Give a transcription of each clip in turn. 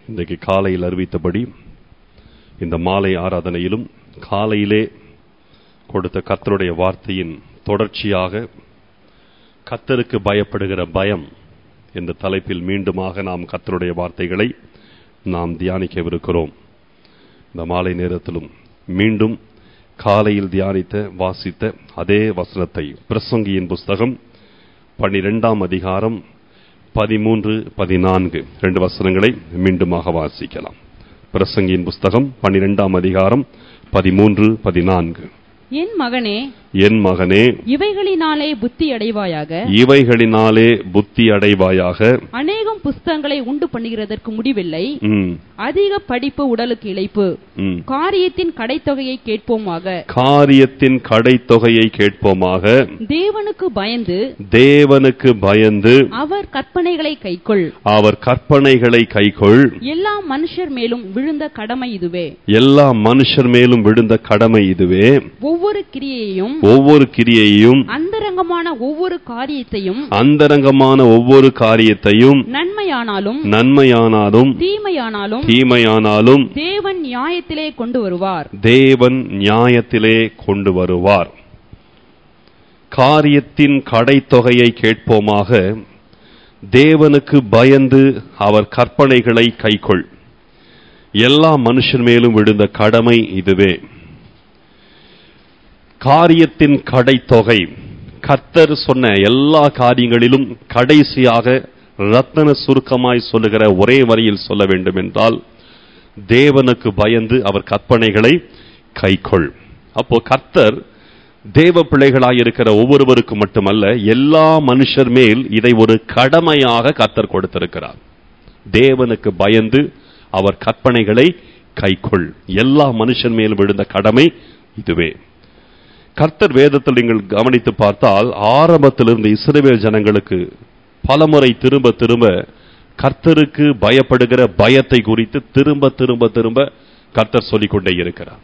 இன்றைக்கு காலையில் அறிவித்தபடி இந்த மாலை ஆராதனையிலும் காலையிலே கொடுத்த கர்த்தருடைய வார்த்தையின் தொடர்ச்சியாக கர்த்தருக்கு பயப்படுகிற பயம் என்ற தலைப்பில் மீண்டுமாக நாம் கர்த்தருடைய வார்த்தைகளை நாம் தியானிக்கவிருக்கிறோம் இந்த மாலை நேரத்திலும் மீண்டும் காலையில் தியானித்த வாசித்த அதே வசனத்தை பிரசங்கியின் புஸ்தகம் பனிரெண்டாம் அதிகாரம் பதிமூன்று பதினான்கு ரெண்டு வசனங்களை மீண்டுமாக வாசிக்கலாம் பிரசங்கியின் புஸ்தகம் பனிரெண்டாம் அதிகாரம் பதிமூன்று பதினான்கு என் மகனே என் மகனே இவைகளினாலே புத்தி அடைவாயாக இவைகளினாலே புத்தி அடைவாயாக அநேகம் புஸ்தகங்களை உண்டு பண்ணுகிறதற்கு முடிவில்லை ம், அதிக படிப்பு உடலுக்கு இழைப்பு ம். காரியத்தின் கடைத்தொகையை கேட்போமாக காரியத்தின் கடைத்தொகையை கேட்போமாக தேவனுக்கு பயந்து தேவனுக்கு பயந்து அவர் கற்பனைகளை கைக்கொள் அவர் கற்பனைகளை கைக்கொள் எல்லா மனுஷர் மேலும் விழுந்த கடமை இதுவே எல்லா மனுஷர் மேலும் விழுந்த கடமை இதுவே ஒவ்வொரு கிரியையையும் ஒவ்வொரு கிரியையையும் அந்தரங்கமான ஒவ்வொரு காரியத்தையும் அந்தரங்கமான ஒவ்வொரு காரியத்தையும் நன்மையானாலும் நன்மையானாலும் தீமையானாலும் தீமையானாலும் தேவன் நியாயத்திலே கொண்டு வருவார் தேவன் நியாயத்திலே கொண்டு வருவார் காரியத்தின் கடைத்தொகையை கேட்போமாக தேவனுக்கு பயந்து அவர் கற்பனைகளை கைக்கொள் எல்லா மனுஷன் மேலும் விழுந்த கடமை இதுவே காரியத்தின் கடைத்தொகை கர்த்தர் சொன்ன எல்லா காரியங்களிலும் கடைசியாக ரத்தன சுருக்கமாய் சொல்லுகிற ஒரே வரியில் சொல்ல வேண்டும் என்றால் தேவனுக்கு பயந்து அவர் கற்பனைகளை கைக்கொள் அப்போ கர்த்தர் தேவ பிள்ளைகளாய் இருக்கிற ஒவ்வொருவருக்கும் மட்டுமல்ல எல்லா மனுஷர் மேல் இதை ஒரு கடமையாக கர்த்தர் கொடுத்திருக்கிறார் தேவனுக்கு பயந்து அவர் கற்பனைகளை கைக்கொள் எல்லா மனுஷன் மேல் விழுந்த கடமை இதுவே கர்த்தர் வேதத்தில் நீங்கள் கவனித்து பார்த்தால் ஆரம்பத்திலிருந்து இஸ்ரவேல் ஜனங்களுக்கு பலமுறை திரும்ப திரும்ப கர்த்தருக்கு பயப்படுகிற பயத்தை குறித்து திரும்ப திரும்ப திரும்ப கர்த்தர் சொல்லிக்கொண்டே இருக்கிறார்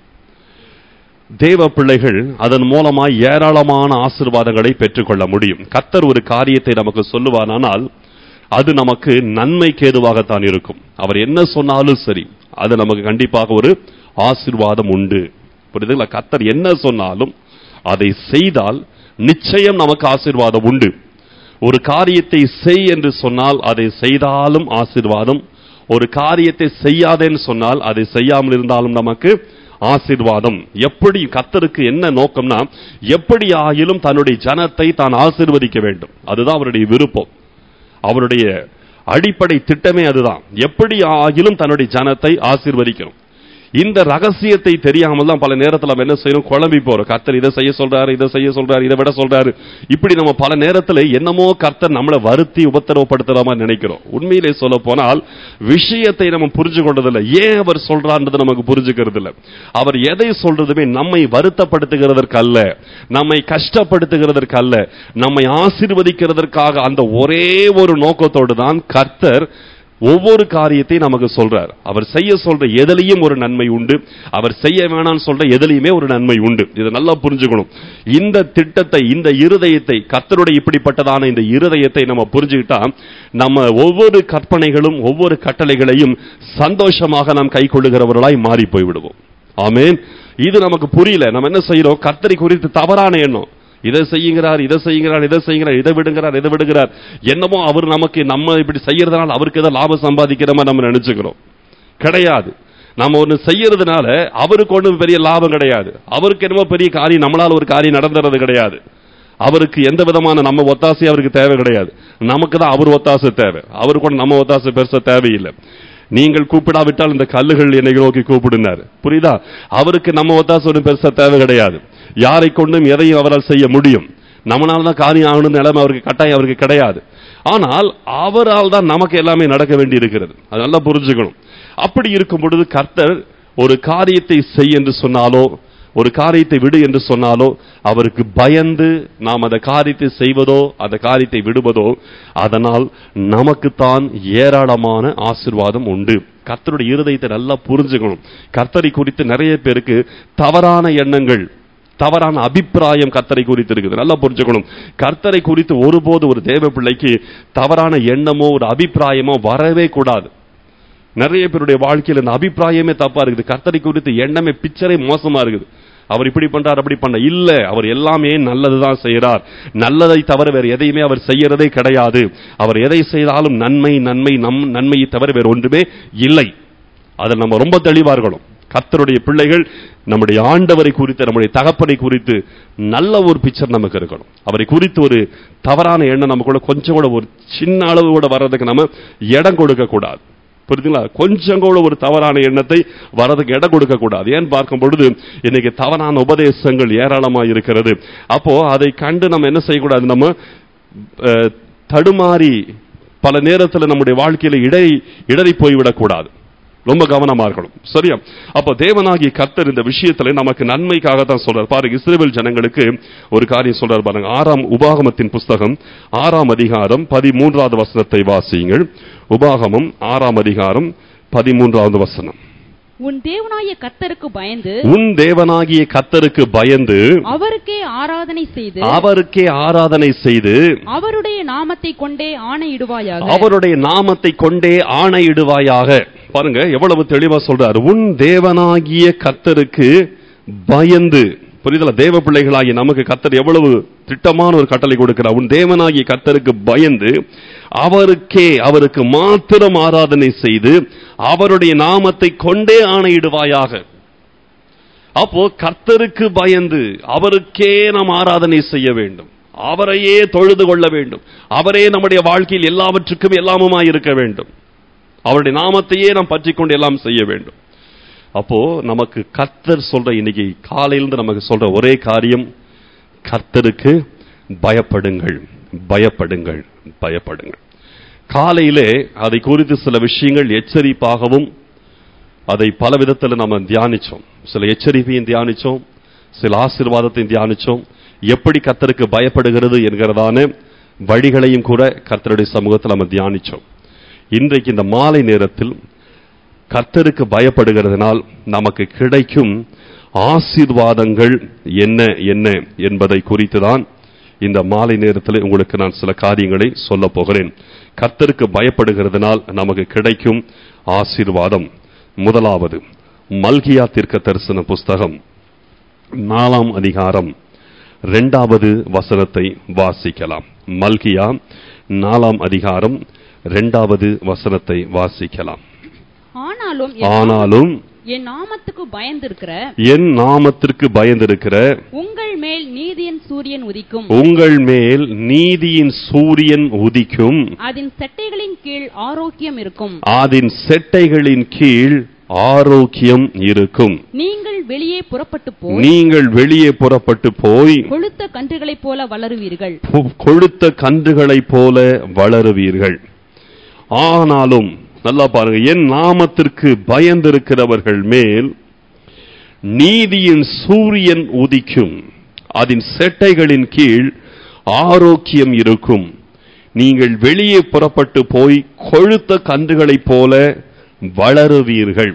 தேவ பிள்ளைகள் அதன் மூலமாய் ஏராளமான ஆசீர்வாதங்களை பெற்றுக்கொள்ள முடியும் கர்த்தர் ஒரு காரியத்தை நமக்கு சொல்லுவானால் அது நமக்கு நன்மைக்கு ஏதுவாகத்தான் இருக்கும் அவர் என்ன சொன்னாலும் சரி அது நமக்கு கண்டிப்பாக ஒரு ஆசீர்வாதம் உண்டு புரியுதுங்களா கர்த்தர் என்ன சொன்னாலும் அதை செய்தால் நிச்சயம் நமக்கு ஆசீர்வாதம் உண்டு ஒரு காரியத்தை செய் என்று சொன்னால் அதை செய்தாலும் ஆசீர்வாதம் ஒரு காரியத்தை செய்யாதேன்னு சொன்னால் அதை செய்யாமல் இருந்தாலும் நமக்கு ஆசீர்வாதம் எப்படி கர்த்தருக்கு என்ன நோக்கம்னா எப்படி ஆகிலும் தன்னுடைய ஜனத்தை தான் ஆசீர்வதிக்க வேண்டும் அதுதான் அவருடைய விருப்பம் அவருடைய அடிப்படை திட்டமே அதுதான் எப்படி ஆகிலும் தன்னுடைய ஜனத்தை ஆசீர்வதிக்கணும் இந்த ரகசியத்தை தெரியாமல் தான் பல நேரத்தில் நம்ம என்ன செய்யணும் குழம்பி போறோம் கர்த்தர் இதை செய்ய சொல்றாரு இதை செய்ய சொல்றாரு இதை விட சொல்றாரு இப்படி நம்ம பல நேரத்தில் என்னமோ கர்த்தர் நம்மளை வருத்தி உபத்திரவப்படுத்துற மாதிரி நினைக்கிறோம் உண்மையிலே சொல்ல போனால் விஷயத்தை நம்ம புரிஞ்சு கொண்டதில்லை ஏன் அவர் சொல்றான்றது நமக்கு புரிஞ்சுக்கிறது இல்லை அவர் எதை சொல்றதுமே நம்மை வருத்தப்படுத்துகிறதற்கு அல்ல நம்மை கஷ்டப்படுத்துகிறதற்கு அல்ல நம்மை ஆசீர்வதிக்கிறதற்காக அந்த ஒரே ஒரு நோக்கத்தோடு தான் கர்த்தர் ஒவ்வொரு காரியத்தையும் நமக்கு சொல்றார் அவர் செய்ய சொல்ற எதிலையும் ஒரு நன்மை உண்டு அவர் செய்ய வேணாம்னு சொல்ற எதிலையுமே ஒரு நன்மை உண்டு இதை நல்லா புரிஞ்சுக்கணும் இந்த திட்டத்தை இந்த இருதயத்தை கர்த்தருடைய இப்படிப்பட்டதான இந்த இருதயத்தை நம்ம புரிஞ்சுக்கிட்டா நம்ம ஒவ்வொரு கற்பனைகளும் ஒவ்வொரு கட்டளைகளையும் சந்தோஷமாக நாம் கை கொள்ளுகிறவர்களாய் மாறி போய்விடுவோம் ஆமென் இது நமக்கு புரியல நம்ம என்ன செய்யறோம் கர்த்தரை குறித்து தவறான எண்ணம் இதை செய்யுங்கிறார் இதை செய்யுங்கிறார் இதை செய்யுங்கிறார் இதை விடுங்கிறார் இதை விடுகிறார் என்னமோ அவர் நமக்கு நம்ம இப்படி செய்யறதுனால அவருக்கு ஏதோ லாபம் சம்பாதிக்கிற மாதிரி நம்ம நினைச்சுக்கிறோம் கிடையாது நம்ம ஒன்று செய்யறதுனால அவருக்கு ஒன்றும் பெரிய லாபம் கிடையாது அவருக்கு என்னமோ பெரிய காரியம் நம்மளால ஒரு காரியம் நடந்துறது கிடையாது அவருக்கு எந்த விதமான நம்ம ஒத்தாசை அவருக்கு தேவை கிடையாது நமக்கு தான் அவர் ஒத்தாசை தேவை அவருக்கு ஒண்ணு நம்ம ஒத்தாசை பெருசா தேவையில்லை நீங்கள் கூப்பிடாவிட்டால் இந்த கல்லுகள் என்னை நோக்கி கூப்பிடுனார் புரியுதா அவருக்கு நம்ம ஒத்தாசை ஒன்றும் பெருசா தேவை கிடையாது யாரை கொண்டும் எதையும் அவரால் செய்ய முடியும் நம்மளால தான் காரியம் ஆகணும் நிலைமை அவருக்கு கட்டாயம் அவருக்கு கிடையாது ஆனால் அவரால் தான் நமக்கு எல்லாமே நடக்க வேண்டி இருக்கிறது அது நல்லா புரிஞ்சுக்கணும் அப்படி இருக்கும் பொழுது கர்த்தர் ஒரு காரியத்தை செய் என்று சொன்னாலோ ஒரு காரியத்தை விடு என்று சொன்னாலோ அவருக்கு பயந்து நாம் அந்த காரியத்தை செய்வதோ அந்த காரியத்தை விடுவதோ அதனால் நமக்குத்தான் ஏராளமான ஆசிர்வாதம் உண்டு கர்த்தருடைய இருதயத்தை நல்லா புரிஞ்சுக்கணும் கர்த்தரை குறித்து நிறைய பேருக்கு தவறான எண்ணங்கள் தவறான அபிப்பிராயம் கர்த்தரை குறித்து இருக்குது நல்லா புரிஞ்சுக்கணும் கர்த்தரை குறித்து ஒருபோது ஒரு தேவ பிள்ளைக்கு தவறான எண்ணமோ ஒரு அபிப்பிராயமோ வரவே கூடாது நிறைய பேருடைய வாழ்க்கையில இந்த அபிப்பிராயமே தப்பா இருக்குது கர்த்தரை குறித்து எண்ணமே பிக்சரே மோசமா இருக்குது அவர் இப்படி பண்றார் அப்படி பண்ண இல்ல அவர் எல்லாமே நல்லதுதான் செய்யறார் நல்லதை தவிர வேற எதையுமே அவர் செய்யறதே கிடையாது அவர் எதை செய்தாலும் நன்மை நன்மை நம் நன்மையை தவிர வேற ஒன்றுமே இல்லை அதில் நம்ம ரொம்ப தெளிவா இருக்கணும் கர்த்தருடைய பிள்ளைகள் நம்முடைய ஆண்டவரை குறித்து நம்முடைய தகப்பனை குறித்து நல்ல ஒரு பிக்சர் நமக்கு இருக்கணும் அவரை குறித்து ஒரு தவறான எண்ணம் நமக்குள்ள கொஞ்சம் கூட ஒரு சின்ன அளவு கூட வர்றதுக்கு நம்ம இடம் கொடுக்க கூடாது புரியுதுங்களா கொஞ்சம் கூட ஒரு தவறான எண்ணத்தை வரதுக்கு இடம் கொடுக்க கூடாது ஏன் பார்க்கும் பொழுது இன்னைக்கு தவறான உபதேசங்கள் ஏராளமா இருக்கிறது அப்போ அதை கண்டு நம்ம என்ன செய்யக்கூடாது நம்ம அஹ், தடுமாறி பல நேரத்தில் நம்முடைய வாழ்க்கையில இடை இடறி போய்விடக்கூடாது ரொம்ப கவனமா இருக்கணும் சரியா அப்ப தேவனாகிய கர்த்தர் இந்த விஷயத்துல நமக்கு நன்மைக்காக தான் சொல்றார் பாருங்க இஸ்ரேல் ஜனங்களுக்கு ஒரு காரியம் சொல்றார் பாருங்க ஆறாம் உபாகமத்தின் புஸ்தகம் ஆறாம் அதிகாரம் பதிமூன்றாவது வசனத்தை வாசியுங்கள் உபாகமம் ஆறாம் அதிகாரம் பதிமூன்றாவது வசனம் உன் தேவனாய கர்த்தருக்கு பயந்து உன் தேவனாகிய கர்த்தருக்கு பயந்து அவருக்கே ஆராதனை செய்து அவருக்கே ஆராதனை செய்து அவருடைய நாமத்தை கொண்டே ஆணையிடுவாயாக அவருடைய நாமத்தை கொண்டே ஆணையிடுவாயாக பாருங்க எவ்வளவு தெளிவா சொல்றாரு உன் தேவனாகிய கர்த்தருக்கு பயந்து புரியுதல தேவ பிள்ளைகளாகிய நமக்கு கர்த்தர் எவ்வளவு திட்டமான ஒரு கட்டளை கொடுக்கிறார் உன் தேவனாகிய கர்த்தருக்கு பயந்து அவருக்கே அவருக்கு மாத்திரம் ஆராதனை செய்து அவருடைய நாமத்தை கொண்டே ஆணையிடுவாயாக அப்போ கர்த்தருக்கு பயந்து அவருக்கே நாம் ஆராதனை செய்ய வேண்டும் அவரையே தொழுது கொள்ள வேண்டும் அவரே நம்முடைய வாழ்க்கையில் எல்லாவற்றுக்கும் எல்லாமுமாய் இருக்க வேண்டும் அவருடைய நாமத்தையே நாம் பற்றிக்கொண்டு எல்லாம் செய்ய வேண்டும் அப்போ நமக்கு கர்த்தர் சொல்ற இன்னைக்கு காலையிலிருந்து நமக்கு சொல்ற ஒரே காரியம் கர்த்தருக்கு பயப்படுங்கள் பயப்படுங்கள் பயப்படுங்கள் காலையிலே அதை குறித்து சில விஷயங்கள் எச்சரிப்பாகவும் அதை பல விதத்தில் நம்ம தியானிச்சோம் சில எச்சரிப்பையும் தியானிச்சோம் சில ஆசீர்வாதத்தையும் தியானிச்சோம் எப்படி கர்த்தருக்கு பயப்படுகிறது என்கிறதான வழிகளையும் கூட கர்த்தருடைய சமூகத்தில் நம்ம தியானிச்சோம் இன்றைக்கு இந்த மாலை நேரத்தில் கர்த்தருக்கு பயப்படுகிறதுனால் நமக்கு கிடைக்கும் ஆசீர்வாதங்கள் என்ன என்ன என்பதை குறித்துதான் இந்த மாலை நேரத்தில் உங்களுக்கு நான் சில காரியங்களை சொல்ல போகிறேன் கர்த்தருக்கு பயப்படுகிறதுனால் நமக்கு கிடைக்கும் ஆசீர்வாதம் முதலாவது மல்கியா தீர்க்க தரிசன புஸ்தகம் நாலாம் அதிகாரம் இரண்டாவது வசனத்தை வாசிக்கலாம் மல்கியா நாலாம் அதிகாரம் இரண்டாவது வசனத்தை வாசிக்கலாம் ஆனாலும் என் ஆனாலும் என் நாமத்துக்கு பயந்திருக்கிற என் நாமத்திற்கு பயந்திருக்கிற உங்கள் மேல் நீதியின் சூரியன் உதிக்கும் உங்கள் மேல் நீதியின் சூரியன் உதிக்கும் அதன் செட்டைகளின் கீழ் ஆரோக்கியம் இருக்கும் அதன் செட்டைகளின் கீழ் ஆரோக்கியம் இருக்கும் நீங்கள் வெளியே புறப்பட்டு போய் நீங்கள் வெளியே புறப்பட்டு போய் கொழுத்த கன்றுகளைப் போல வளருவீர்கள் கொ- கொழுத்த கன்றுகளைப் போல வளருவீர்கள் ஆனாலும் நல்லா பாருங்க என் நாமத்திற்கு பயந்திருக்கிறவர்கள் மேல் நீதியின் சூரியன் உதிக்கும் அதன் செட்டைகளின் கீழ் ஆரோக்கியம் இருக்கும் நீங்கள் வெளியே புறப்பட்டு போய் கொழுத்த கன்றுகளைப் போல வளருவீர்கள்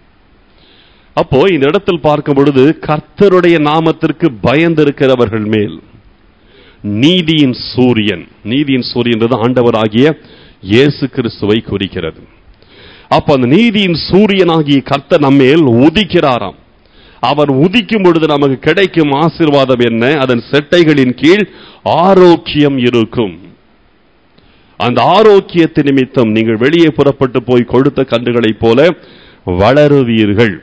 அப்போ இந்த இடத்தில் பார்க்கும் பொழுது கர்த்தருடைய நாமத்திற்கு பயந்திருக்கிறவர்கள் மேல் நீதியின் சூரியன் நீதியின் சூரியன் என்பது ஆண்டவராகிய இயேசு கிறிஸ்துவை குறிக்கிறது அப்ப அந்த நீதியின் சூரியனாகிய கர்த்தர் நம்மேல் உதிக்கிறாராம் அவர் உதிக்கும் பொழுது நமக்கு கிடைக்கும் ஆசீர்வாதம் என்ன அதன் செட்டைகளின் கீழ் ஆரோக்கியம் இருக்கும் அந்த ஆரோக்கியத்து நிமித்தம் நீங்கள் வெளியே புறப்பட்டு போய் கொடுத்த கன்றுகளைப் போல வளருவீர்கள்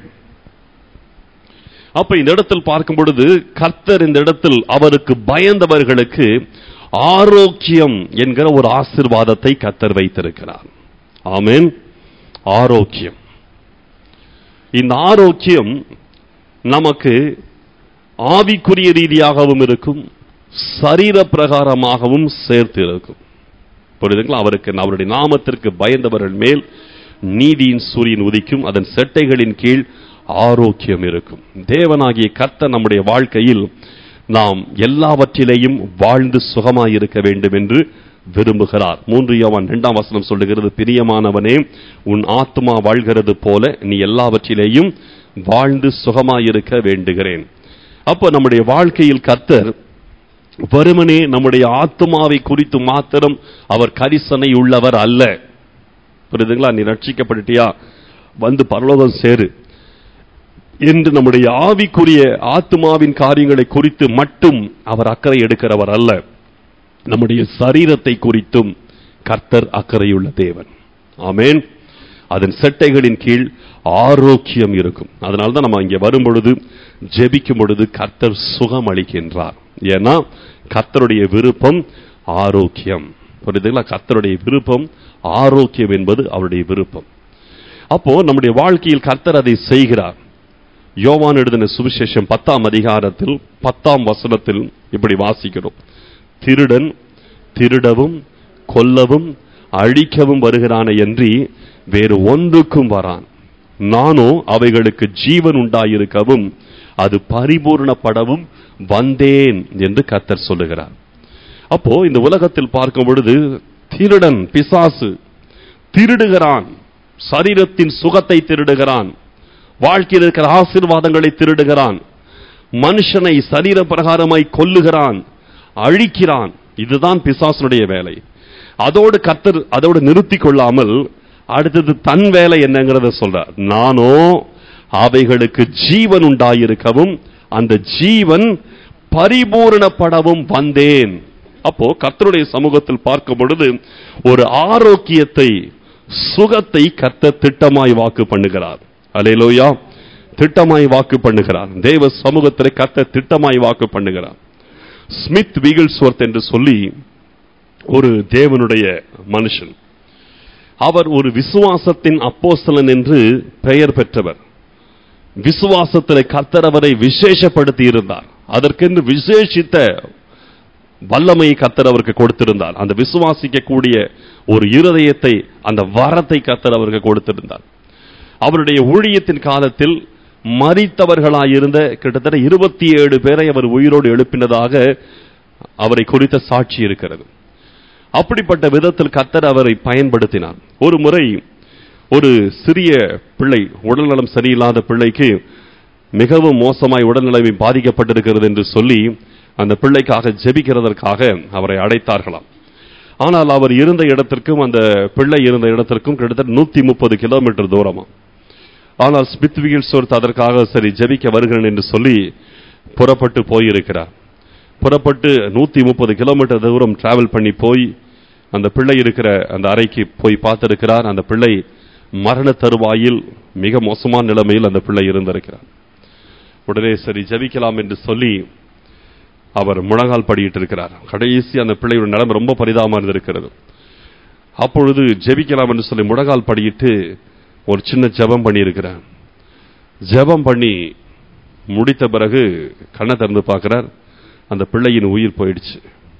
அப்ப இந்த இடத்தில் பார்க்கும் பொழுது கர்த்தர் இந்த இடத்தில் அவருக்கு பயந்தவர்களுக்கு ஆரோக்கியம் என்கிற ஒரு ஆசிர்வாதத்தை கர்த்தர் வைத்திருக்கிறார் ஆமென் ஆரோக்கியம் இந்த ஆரோக்கியம் நமக்கு ஆவிக்குரிய ரீதியாகவும் இருக்கும் சரீர பிரகாரமாகவும் சேர்த்து இருக்கும் புரியுதுங்களா அவருக்கு அவருடைய நாமத்திற்கு பயந்தவர்கள் மேல் நீதியின் சூரியன் உதிக்கும் அதன் செட்டைகளின் கீழ் ஆரோக்கியம் இருக்கும் தேவனாகிய கர்த்தர் நம்முடைய வாழ்க்கையில் நாம் எல்லாவற்றிலேயும் வாழ்ந்து சுகமாயிருக்க வேண்டும் என்று விரும்புகிறார் மூன்று யோவான் இரண்டாம் வசனம் சொல்லுகிறது பிரியமானவனே உன் ஆத்மா வாழ்கிறது போல நீ எல்லாவற்றிலேயும் வாழ்ந்து சுகமாயிருக்க வேண்டுகிறேன் அப்போ நம்முடைய வாழ்க்கையில் கர்த்தர் வெறுமனே நம்முடைய ஆத்மாவை குறித்து மாத்திரம் அவர் கரிசனை உள்ளவர் அல்ல புரியுதுங்களா நீ ரட்சிக்கப்பட்டுட்டியா வந்து பரலோகம் சேரு என்று நம்முடைய ஆவிக்குரிய ஆத்மாவின் காரியங்களை குறித்து மட்டும் அவர் அக்கறை எடுக்கிறவர் அல்ல நம்முடைய சரீரத்தை குறித்தும் கர்த்தர் அக்கறையுள்ள தேவன் ஆமென் அதன் செட்டைகளின் கீழ் ஆரோக்கியம் இருக்கும் அதனால தான் நம்ம இங்கே வரும் பொழுது ஜெபிக்கும் பொழுது கர்த்தர் சுகம் அளிக்கின்றார் ஏன்னா கர்த்தருடைய விருப்பம் ஆரோக்கியம் புரியுதுங்களா கர்த்தருடைய விருப்பம் ஆரோக்கியம் என்பது அவருடைய விருப்பம் அப்போ நம்முடைய வாழ்க்கையில் கர்த்தர் அதை செய்கிறார் யோவான் எழுதின சுவிசேஷம் பத்தாம் அதிகாரத்தில் பத்தாம் வசனத்தில் இப்படி வாசிக்கிறோம் திருடன் திருடவும் கொல்லவும் அழிக்கவும் வருகிறானே என்று வேறு ஒன்றுக்கும் வரான் நானோ அவைகளுக்கு ஜீவன் உண்டாயிருக்கவும் அது பரிபூர்ணப்படவும் வந்தேன் என்று கர்த்தர் சொல்லுகிறார் அப்போ இந்த உலகத்தில் பார்க்கும் பொழுது திருடன் பிசாசு திருடுகிறான் சரீரத்தின் சுகத்தை திருடுகிறான் வாழ்க்கையில் இருக்கிற ஆசீர்வாதங்களை திருடுகிறான் மனுஷனை சரீர பிரகாரமாய் கொல்லுகிறான் அழிக்கிறான் இதுதான் பிசாசனுடைய வேலை அதோடு கர்த்தர் அதோடு நிறுத்தி கொள்ளாமல் அடுத்தது தன் வேலை என்னங்கிறத சொல்றார் நானோ அவைகளுக்கு ஜீவன் உண்டாயிருக்கவும் அந்த ஜீவன் பரிபூரணப்படவும் வந்தேன் அப்போ கர்த்தருடைய சமூகத்தில் பார்க்கும் பொழுது ஒரு ஆரோக்கியத்தை சுகத்தை கர்த்தர் திட்டமாய் வாக்கு பண்ணுகிறார் அலையலோயா திட்டமாய் வாக்கு பண்ணுகிறார் தேவ சமூகத்தில் கர்த்தர் திட்டமாய் வாக்கு பண்ணுகிறார் ஸ்மித் வீகிள்ஸ்வர்த் என்று சொல்லி ஒரு தேவனுடைய மனுஷன் அவர் ஒரு விசுவாசத்தின் அப்போஸ்தலன் என்று பெயர் பெற்றவர் விசுவாசத்தில் கர்த்தர் அவரை விசேஷப்படுத்தி இருந்தார் அதற்கென்று விசேஷித்த வல்லமையை கர்த்தர் அவருக்கு கொடுத்திருந்தார் அந்த விசுவாசிக்கக்கூடிய ஒரு இருதயத்தை அந்த வரத்தை கர்த்தர் அவருக்கு கொடுத்திருந்தார் அவருடைய ஊழியத்தின் காலத்தில் மறித்தவர்களாயிருந்த கிட்டத்தட்ட இருபத்தி ஏழு பேரை அவர் உயிரோடு எழுப்பினதாக அவரை குறித்த சாட்சி இருக்கிறது அப்படிப்பட்ட விதத்தில் கர்த்தர் அவரை பயன்படுத்தினார் ஒரு முறை ஒரு சிறிய பிள்ளை உடல்நலம் சரியில்லாத பிள்ளைக்கு மிகவும் மோசமாய் உடல்நிலைமை பாதிக்கப்பட்டிருக்கிறது என்று சொல்லி அந்த பிள்ளைக்காக ஜெபிக்கிறதற்காக அவரை அழைத்தார்களாம் ஆனால் அவர் இருந்த இடத்திற்கும் அந்த பிள்ளை இருந்த இடத்திற்கும் கிட்டத்தட்ட நூத்தி முப்பது கிலோமீட்டர் தூரமா ஆனால் ஸ்மித் வீல்சோர்த் அதற்காக சரி ஜெபிக்க வருகிறேன் என்று சொல்லி புறப்பட்டு போயிருக்கிறார் புறப்பட்டு நூத்தி முப்பது கிலோமீட்டர் தூரம் டிராவல் பண்ணி போய் அந்த பிள்ளை இருக்கிற அந்த அறைக்கு போய் பார்த்திருக்கிறார் அந்த பிள்ளை மரண தருவாயில் மிக மோசமான நிலைமையில் அந்த பிள்ளை இருந்திருக்கிறார் உடனே சரி ஜெபிக்கலாம் என்று சொல்லி அவர் முழங்கால் படியிட்டு இருக்கிறார் கடைசி அந்த பிள்ளையோட நிலைமை ரொம்ப பரிதாபமா இருந்திருக்கிறது அப்பொழுது ஜெபிக்கலாம் என்று சொல்லி முழங்கால் படியிட்டு ஒரு சின்ன ஜெபம் பண்ணியிருக்கிறார் ஜெபம் பண்ணி முடித்த பிறகு கண்ணை திறந்து பார்க்கிறார் அந்த பிள்ளையின் உயிர் போயிடுச்சு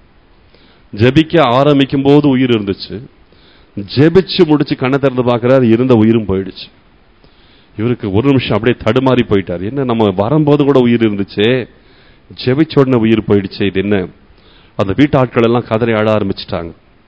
ஜெபிக்க ஆரம்பிக்கும் போது உயிர் இருந்துச்சு ஜெபிச்சு முடிச்சு கண்ணை திறந்து பார்க்கிறார் இருந்த உயிரும் போயிடுச்சு இவருக்கு ஒரு நிமிஷம் அப்படியே தடுமாறி போயிட்டார் என்ன நம்ம வரும்போது கூட உயிர் இருந்துச்சே ஜெபிச்ச உடனே உயிர் போயிடுச்சு இது என்ன அந்த வீட்டாட்கள் எல்லாம் கதறி ஆட ஆரம்பிச்சிட்டாங்க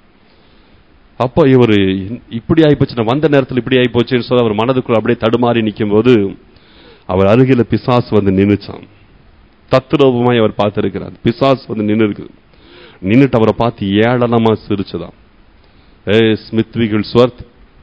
அப்போ இவர் இப்படி ஆயிப்போச்சு நான் வந்த நேரத்தில் இப்படி ஆயிப்போச்சுன்னு சொல்லி அவர் மனதுக்குள்ள அப்படியே தடுமாறி நிற்கும் போது அவர் அருகில பிசாசு வந்து நின்னுச்சான் தத்துரூபமாய் அவர் பார்த்திருக்கிறார் பிசாசு வந்து நின்று இருக்குது நின்னுட்டு அவரை பார்த்து ஏளனமா சிரிச்சுதான் ஏ ஸ்மித் விகில் ஸ்வர்த்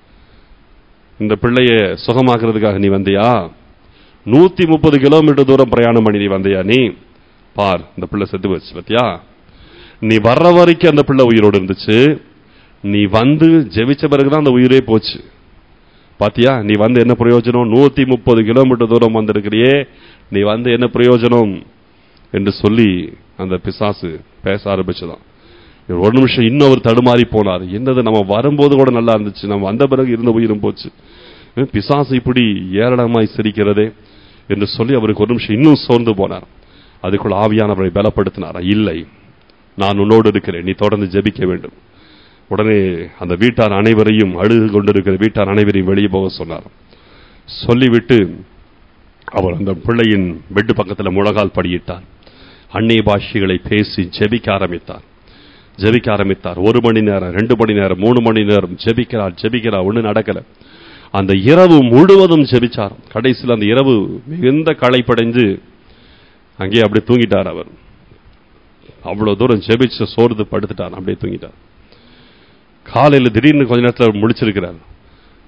இந்த பிள்ளைய சுகமாக்குறதுக்காக நீ வந்தியா நூத்தி முப்பது கிலோமீட்டர் தூரம் பிரயாணம் பண்ணி நீ வந்தியா நீ பார் இந்த பிள்ளை செத்து போச்சு பத்தியா நீ வர்ற வரைக்கும் அந்த பிள்ளை உயிரோடு இருந்துச்சு நீ வந்து ஜெபிச்ச பிறகுதான் அந்த உயிரே போச்சு பாத்தியா நீ வந்து என்ன பிரயோஜனம் நூத்தி முப்பது கிலோமீட்டர் தூரம் வந்திருக்கிறியே நீ வந்து என்ன பிரயோஜனம் என்று சொல்லி அந்த பிசாசு பேச ஆரம்பிச்சுதான் இவர் ஒரு நிமிஷம் இன்னும் அவர் தடுமாறி போனார் என்னது நம்ம வரும்போது கூட நல்லா இருந்துச்சு நம்ம வந்த பிறகு இருந்த உயிரும் போச்சு ஹம், பிசாசு இப்படி ஏராளமாய் சிரிக்கிறதே என்று சொல்லி அவருக்கு ஒரு நிமிஷம் இன்னும் சோர்ந்து போனார் அதுக்குள் ஆவியானவரை பலப்படுத்தினாரா இல்லை நான் உன்னோடு இருக்கிறேன் நீ தொடர்ந்து ஜெபிக்க வேண்டும் உடனே அந்த வீட்டார் அனைவரையும் அழுது கொண்டிருக்கிற வீட்டார் அனைவரையும் வெளியே போக சொன்னார் சொல்லிவிட்டு அவர் அந்த பிள்ளையின் பெட்டு பக்கத்தில் முழங்கால் படியிட்டார் அந்நிய பாஷைகளை பேசி ஜெபிக்க ஆரம்பித்தார் ஜெபிக்க ஆரம்பித்தார் ஒரு மணி நேரம் ரெண்டு மணி நேரம் மூணு மணி நேரம் ஜெபிக்கிறார் ஜெபிக்கிறார் ஒன்றும் நடக்கல அந்த இரவு முழுவதும் ஜெபிச்சார் கடைசியில் அந்த இரவு மிகுந்த களைப்படைந்து அங்கேயே அப்படியே தூங்கிட்டார் அவர் அவ்வளவு தூரம் ஜெபிச்சு சோர்ந்து படுத்துட்டார் அப்படியே தூங்கிட்டார் காலையில் திடீர்னு கொஞ்ச நேரத்தில் அவர் முழிச்சிருக்கிறார்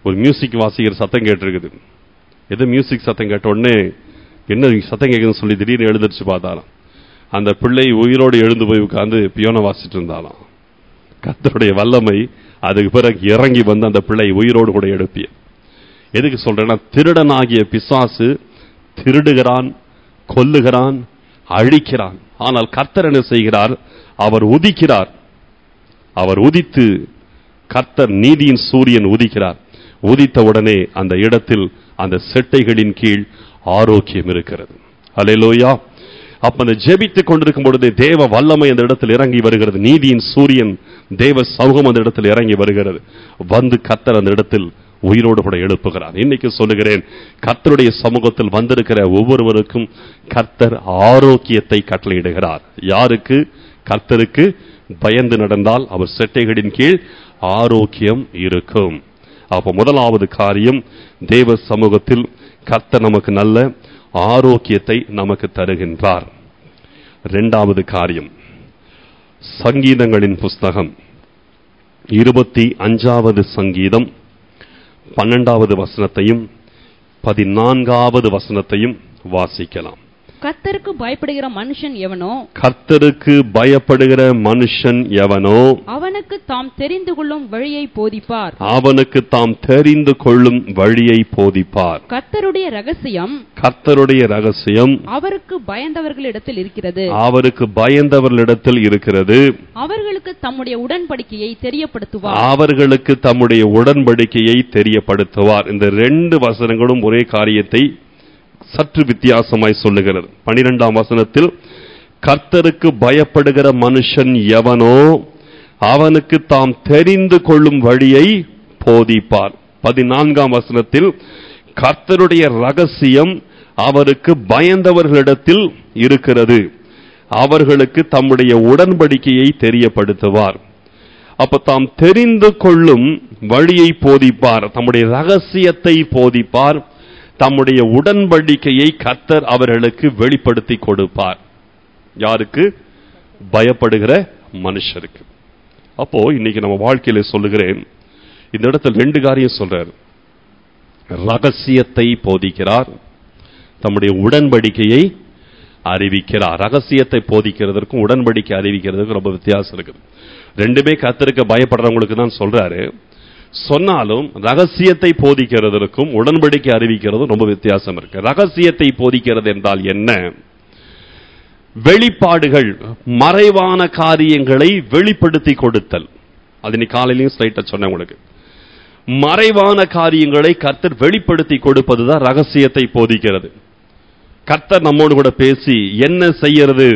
ஒரு மியூசிக் வாசிக்கிற சத்தம் கேட்டிருக்குது எது மியூசிக் சத்தம் கேட்ட உடனே என்ன சத்தம் கேட்குதுன்னு சொல்லி திடீர்னு எழுந்திருச்சு பார்த்தாராம் அந்த பிள்ளை உயிரோடு எழுந்து போய் உட்கார்ந்து பியோனை வாசிட்டு இருந்தாலாம் கர்த்தருடைய வல்லமை அதுக்கு பிறகு இறங்கி வந்து அந்த பிள்ளை உயிரோடு கூட எழுப்பிய எதுக்கு சொல்றேன்னா திருடனாகிய பிசாசு திருடுகிறான் கொல்லுகிறான் அழிக்கிறான் ஆனால் கர்த்தர் என்ன செய்கிறார் அவர் உதிக்கிறார் அவர் உதித்து கர்த்தர் நீதியின் சூரியன் உதிக்கிறார் உதித்த உடனே அந்த இடத்தில் அந்த செட்டைகளின் கீழ் ஆரோக்கியம் இருக்கிறது அல்லேலூயா அப்ப அந்த ஜெபித்துக் கொண்டிருக்கும் பொழுது தேவ வல்லமை அந்த இடத்தில் இறங்கி வருகிறது நீதியின் சூரியன் தேவ சமூகம் அந்த இடத்தில் இறங்கி வருகிறது வந்து கத்தர் அந்த இடத்தில் உயிரோடு கூட எழுப்புகிறார் இன்னைக்கு சொல்லுகிறேன் கர்த்தருடைய சமூகத்தில் வந்திருக்கிற ஒவ்வொருவருக்கும் கர்த்தர் ஆரோக்கியத்தை கட்டளையிடுகிறார் யாருக்கு கர்த்தருக்கு பயந்து நடந்தால் அவர் செட்டைகளின் கீழ் ஆரோக்கியம் இருக்கும் அப்ப முதலாவது காரியம் தேவ சமூகத்தில் கர்த்தர் நமக்கு நல்ல ஆரோக்கியத்தை நமக்கு தருகின்றார் இரண்டாவது காரியம் சங்கீதங்களின் புஸ்தகம் இருபத்தி அஞ்சாவது சங்கீதம் பன்னெண்டாவது வசனத்தையும் பதினான்காவது வசனத்தையும் வாசிக்கலாம் கர்த்தருக்கு பயப்படுகிற மனுஷன் எவனோ கர்த்தருக்கு பயப்படுகிற மனுஷன் எவனோ அவனுக்கு தாம் தெரிந்து கொள்ளும் வழியை போதிப்பார் அவனுக்கு தாம் தெரிந்து கொள்ளும் வழியை போதிப்பார் கர்த்தருடைய ரகசியம் கர்த்தருடைய ரகசியம் அவருக்கு பயந்தவர்களிடத்தில் இருக்கிறது அவருக்கு பயந்தவர்களிடத்தில் இருக்கிறது அவர்களுக்கு தம்முடைய உடன்படிக்கையை தெரியப்படுத்துவார் அவர்களுக்கு தம்முடைய உடன்படிக்கையை தெரியப்படுத்துவார் இந்த ரெண்டு வசனங்களும் ஒரே காரியத்தை சற்று வித்தியாசமாய் சொல்லுகிறது பனிரெண்டாம் வசனத்தில் கர்த்தருக்கு பயப்படுகிற மனுஷன் எவனோ அவனுக்கு தாம் தெரிந்து கொள்ளும் வழியை போதிப்பார் பதினான்காம் வசனத்தில் கர்த்தருடைய ரகசியம் அவருக்கு பயந்தவர்களிடத்தில் இருக்கிறது அவர்களுக்கு தம்முடைய உடன்படிக்கையை தெரியப்படுத்துவார் அப்ப தாம் தெரிந்து கொள்ளும் வழியை போதிப்பார் தம்முடைய ரகசியத்தை போதிப்பார் தம்முடைய உடன்படிக்கையை கர்த்தர் அவர்களுக்கு வெளிப்படுத்தி கொடுப்பார் யாருக்கு பயப்படுகிற மனுஷருக்கு அப்போ இன்னைக்கு நம்ம வாழ்க்கையில சொல்லுகிறேன் இந்த இடத்துல ரெண்டு காரியம் சொல்றார் ரகசியத்தை போதிக்கிறார் தம்முடைய உடன்படிக்கையை அறிவிக்கிறார் ரகசியத்தை போதிக்கிறதற்கும் உடன்படிக்கை அறிவிக்கிறதுக்கும் ரொம்ப வித்தியாசம் இருக்குது ரெண்டுமே கத்தருக்கு பயப்படுறவங்களுக்கு தான் சொல்றாரு சொன்னாலும் ரகசியத்தை போதிக்கிறதற்கும் உடன்படிக்கை அறிவிக்கிறதும் ரொம்ப வித்தியாசம் இருக்கு ரகசியத்தை போதிக்கிறது என்றால் என்ன வெளிப்பாடுகள் மறைவான காரியங்களை வெளிப்படுத்தி கொடுத்தல் அது நீ காலையிலையும் ஸ்ட்ரைட்டா சொன்னேன் உங்களுக்கு மறைவான காரியங்களை கர்த்தர் வெளிப்படுத்தி கொடுப்பதுதான் ரகசியத்தை போதிக்கிறது கர்த்தர் நம்மோடு கூட பேசி என்ன செய்யறது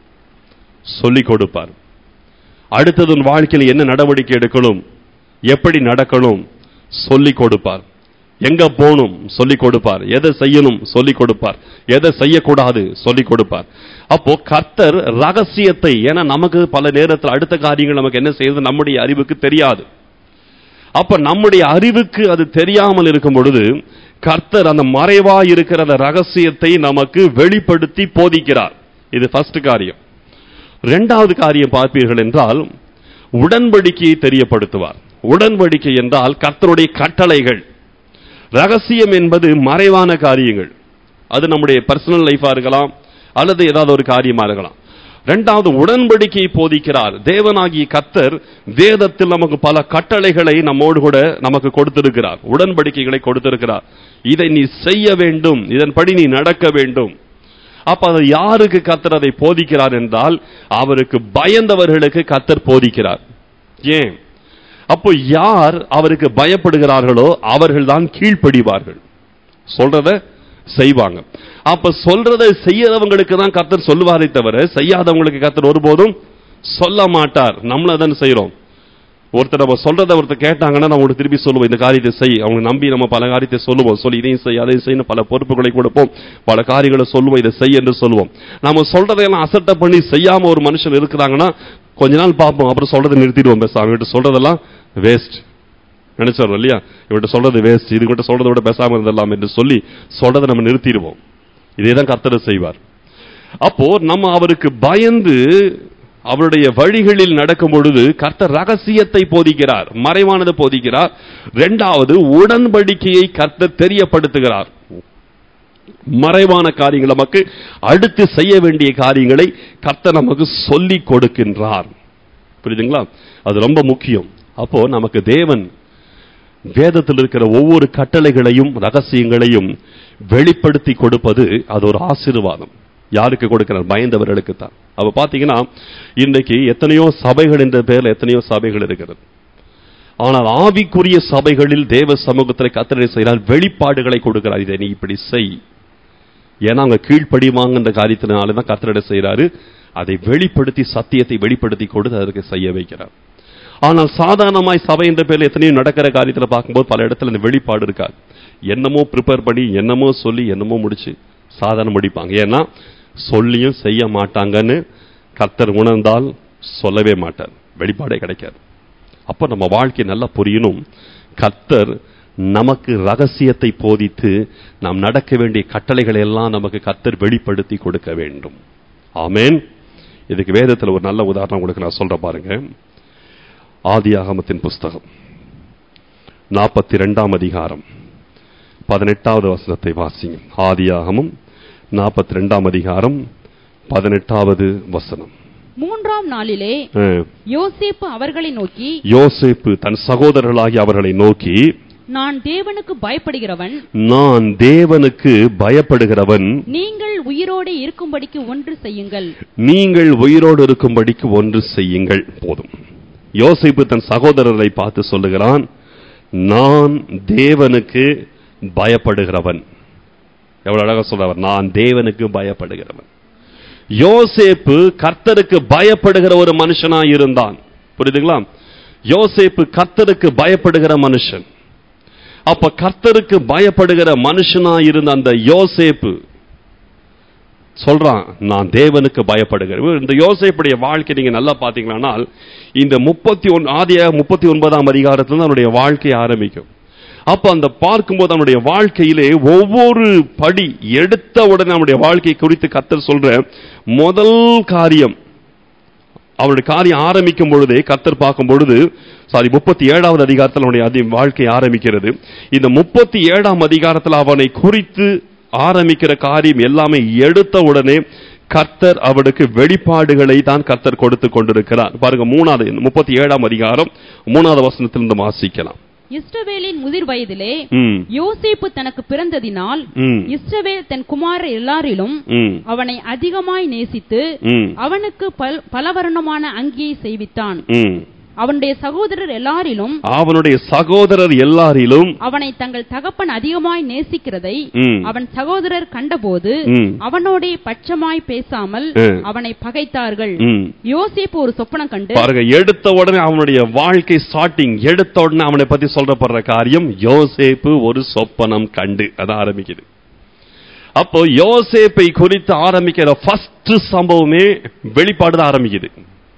சொல்லிக் கொடுப்பார் அடுத்தது உன் வாழ்க்கையில் என்ன நடவடிக்கை எடுக்கணும் எப்படி நடக்கணும் சொல்லிக் கொடுப்பார் எங்க போகணும் சொல்லிக் கொடுப்பார் எதை செய்யணும் சொல்லிக் கொடுப்பார் எதை செய்யக்கூடாது சொல்லிக் கொடுப்பார் அப்போ கர்த்தர் ரகசியத்தை ஏன்னா நமக்கு பல நேரத்தில் அடுத்த காரியங்கள் நமக்கு என்ன செய்யுது நம்முடைய அறிவுக்கு தெரியாது அப்ப நம்முடைய அறிவுக்கு அது தெரியாமல் இருக்கும் பொழுது கர்த்தர் அந்த மறைவா இருக்கிற அந்த ரகசியத்தை நமக்கு வெளிப்படுத்தி போதிக்கிறார் இது ஃபர்ஸ்ட் காரியம் இரண்டாவது காரியம் பார்ப்பீர்கள் என்றால் உடன்படிக்கையை தெரியப்படுத்துவார் உடன்படிக்கை என்றால் கர்த்தருடைய கட்டளைகள் ரகசியம் என்பது மறைவான காரியங்கள் அது நம்முடைய பர்சனல் லைஃபா இருக்கலாம் அல்லது ஏதாவது ஒரு காரியமா இருக்கலாம் இரண்டாவது உடன்படிக்கையை போதிக்கிறார் தேவனாகிய கத்தர் வேதத்தில் நமக்கு பல கட்டளைகளை நம்மோடு கூட நமக்கு கொடுத்திருக்கிறார் உடன்படிக்கைகளை கொடுத்திருக்கிறார் இதை நீ செய்ய வேண்டும் இதன்படி நீ நடக்க வேண்டும் அப்ப அது யாருக்கு கத்தர் அதை போதிக்கிறார் என்றால் அவருக்கு பயந்தவர்களுக்கு கத்தர் போதிக்கிறார் ஏன் அப்போ யார் அவருக்கு பயப்படுகிறார்களோ அவர்கள் தான் கீழ்ப்படிவார்கள் சொல்றத செய்வாங்க அப்ப சொல்றதை செய்யறவங்களுக்கு தான் கர்த்தர் சொல்லுவாரே தவிர செய்யாதவங்களுக்கு கர்த்தர் ஒருபோதும் சொல்ல மாட்டார் நம்மள தான் செய்யறோம் ஒருத்தர் நம்ம சொல்றதை ஒருத்தர் கேட்டாங்கன்னா நம்ம அவங்களுக்கு திருப்பி சொல்லுவோம் இந்த காரியத்தை செய் அவங்க நம்பி நம்ம பல காரியத்தை சொல்லுவோம் சொல்லி இதையும் செய் அதையும் செய்யணும் பல பொறுப்புகளை கொடுப்போம் பல காரியங்களை சொல்லுவோம் இதை செய் என்று சொல்லுவோம் நம்ம சொல்றதையெல்லாம் அசட்டை பண்ணி செய்யாம ஒரு மனுஷன் இருக்கிறாங்கன்னா கொஞ்ச நாள் பார்ப்போம் அப்புறம் சொல்றதை நிறுத்திடுவோம் பேசாம இவன்கிட்ட சொல்றதெல்லாம் வேஸ்ட் நினைச்சோம் இல்லையா இவன்கிட்ட சொல்றது வேஸ்ட் இது கிட்ட சொல்றதை விட பேசாம இருந்தலாம் என்று சொல்லி சொல்றதை நம்ம நிறுத்திடுவோம் இதே தான் கர்த்தர் செய்வார் அப்போ நம்ம அவருக்கு பயந்து அவருடைய வழிகளில் நடக்கும் பொழுது கர்த்தர் ரகசியத்தை போதிக்கிறார் மறைவானது போதிக்கிறார் இரண்டாவது உடன்படிக்கையை கர்த்தர் தெரியப்படுத்துகிறார் மறைவான காரியங்கள் நமக்கு அடுத்து செய்ய வேண்டிய காரியங்களை கர்த்தர் நமக்கு சொல்லிக் கொடுக்கின்றார் புரியுதுங்களா அது ரொம்ப முக்கியம் அப்போ நமக்கு தேவன் வேதத்தில் இருக்கிற ஒவ்வொரு கட்டளைகளையும் ரகசியங்களையும் வெளிப்படுத்தி கொடுப்பது அது ஒரு ஆசீர்வாதம் யாருக்கு கொடுக்கிறார் பயந்தவர்களுக்கு தான் அப்ப பாத்தீங்கன்னா இன்றைக்கு எத்தனையோ சபைகள் என்ற பெயர்ல எத்தனையோ சபைகள் இருக்கிறது ஆனால் ஆவிக்குரிய சபைகளில் தேவ சமூகத்தில் கத்தரை செய்கிறார் வெளிப்பாடுகளை கொடுக்கிறார் இதை நீ இப்படி செய் ஏன்னா அவங்க கீழ்ப்படிவாங்க இந்த காரியத்தினால தான் கத்தரிட செய்கிறாரு அதை வெளிப்படுத்தி சத்தியத்தை வெளிப்படுத்தி கொடுத்து அதற்கு செய்ய வைக்கிறார் ஆனால் சாதாரணமாய் சபை என்ற பேர்ல எத்தனையோ நடக்கிற காரியத்தில் பார்க்கும்போது பல இடத்துல இந்த வெளிப்பாடு இருக்காது என்னமோ ப்ரிப்பேர் பண்ணி என்னமோ சொல்லி என்னமோ முடிச்சு சாதாரண முடிப்பாங்க ஏன்னா சொல்லியும் செய்ய மாட்டாங்கன்னு கர்த்தர் உணர்ந்தால் சொல்லவே மாட்டார் வெளிப்பாடே கிடைக்காது அப்ப நம்ம வாழ்க்கை நல்லா புரியணும் கர்த்தர் நமக்கு ரகசியத்தை போதித்து நாம் நடக்க வேண்டிய கட்டளைகளை எல்லாம் நமக்கு கர்த்தர் வெளிப்படுத்தி கொடுக்க வேண்டும் ஆமென் இதுக்கு வேதத்தில் ஒரு நல்ல உதாரணம் உங்களுக்கு நான் சொல்ற பாருங்க ஆதியாகமத்தின் புஸ்தகம் நாற்பத்தி ரெண்டாம் அதிகாரம் பதினெட்டாவது வசனத்தை வாசிங்க ஆதியாகமம் நாற்பத்தி ரெண்டாம் அதிகாரம் பதினெட்டாவது வசனம் மூன்றாம் நாளிலே அஹ், யோசேப்பு அவர்களை நோக்கி யோசேப்பு தன் சகோதரர்களாகி அவர்களை நோக்கி நான் தேவனுக்கு பயப்படுகிறவன் நான் தேவனுக்கு பயப்படுகிறவன் நீங்கள் உயிரோடு இருக்கும்படிக்கு ஒன்று செய்யுங்கள் நீங்கள் உயிரோடு இருக்கும்படிக்கு ஒன்று செய்யுங்கள் போதும் யோசேப்பு தன் சகோதரரை பார்த்து சொல்லுகிறான் நான் தேவனுக்கு பயப்படுகிறவன் எவ்வளவு அழகா சொல்றவர் நான் தேவனுக்கு பயப்படுகிறவன் யோசேப்பு கர்த்தருக்கு பயப்படுகிற ஒரு மனுஷனா இருந்தான் புரியுதுங்களா யோசேப்பு கர்த்தருக்கு பயப்படுகிற மனுஷன் அப்ப கர்த்தருக்கு பயப்படுகிற மனுஷனா இருந்த அந்த யோசேப்பு சொல்றான் நான் தேவனுக்கு பயப்படுகிறேன் இந்த யோசேப்புடைய வாழ்க்கை நீங்க நல்லா பாத்தீங்கன்னா இந்த முப்பத்தி ஒன் ஆதியாக முப்பத்தி ஒன்பதாம் அதிகாரத்துல அவனுடைய வாழ்க்கை ஆரம்பிக்கும் அப்ப அந்த பார்க்கும்போது அவனுடைய வாழ்க்கையிலே ஒவ்வொரு படி எடுத்த உடனே அவனுடைய வாழ்க்கை குறித்து கத்தர் சொல்ற முதல் காரியம் அவனுடைய காரியம் ஆரம்பிக்கும் பொழுதே கத்தர் பார்க்கும் பொழுது சாரி முப்பத்தி ஏழாவது அதிகாரத்தில் அவனுடைய அதி வாழ்க்கை ஆரம்பிக்கிறது இந்த முப்பத்தி ஏழாம் அதிகாரத்தில் அவனை குறித்து ஆரம்பிக்கிற காரியம் எல்லாமே எடுத்த உடனே கர்த்தர் அவனுக்கு வெளிப்பாடுகளை தான் கர்த்தர் கொடுத்து கொண்டிருக்கிறார் பாருங்க மூணாவது முப்பத்தி ஏழாம் அதிகாரம் மூணாவது வசனத்திலிருந்து வாசிக்கலாம் இஸ்ரவேலின் முதிர் வயதிலே ம் யோசேப்பு தனக்கு பிறந்ததினால் ம் இஸ்ரவேல் தன் குமாரர் எல்லாரிலும் ம் அவனை அதிகமாய் நேசித்து ம் அவனுக்கு பல் பலவர்ணமான அங்கியை செய்வித்தான் ம் அவனுடைய சகோதரர் எல்லாரிலும் அவனுடைய சகோதரர் எல்லாரிலும் அவனை தங்கள் தகப்பன் அதிகமாய் நேசிக்கிறதை ம், அவன் சகோதரர் கண்டபோது ம், அவனோடே பட்சமாய் பேசாமல் ம். அவனை பகைத்தார்கள் ம். யோசேப்பு ஒரு சொப்பனம் கண்டு பாருங்க எடுத்த உடனே அவனுடைய வாழ்க்கை ஸ்டார்டிங் எடுத்த உடனே அவனை பத்தி சொல்றப்படுற காரியம் யோசேப்பு ஒரு சொப்பனம் கண்டு அதான் ஆரம்பிக்குது அப்போ யோசேப்பை குறித்து ஆரம்பிக்கிற ஃபர்ஸ்ட் சம்பவமே வெளிப்பாடு தான் ஆரம்பிக்குது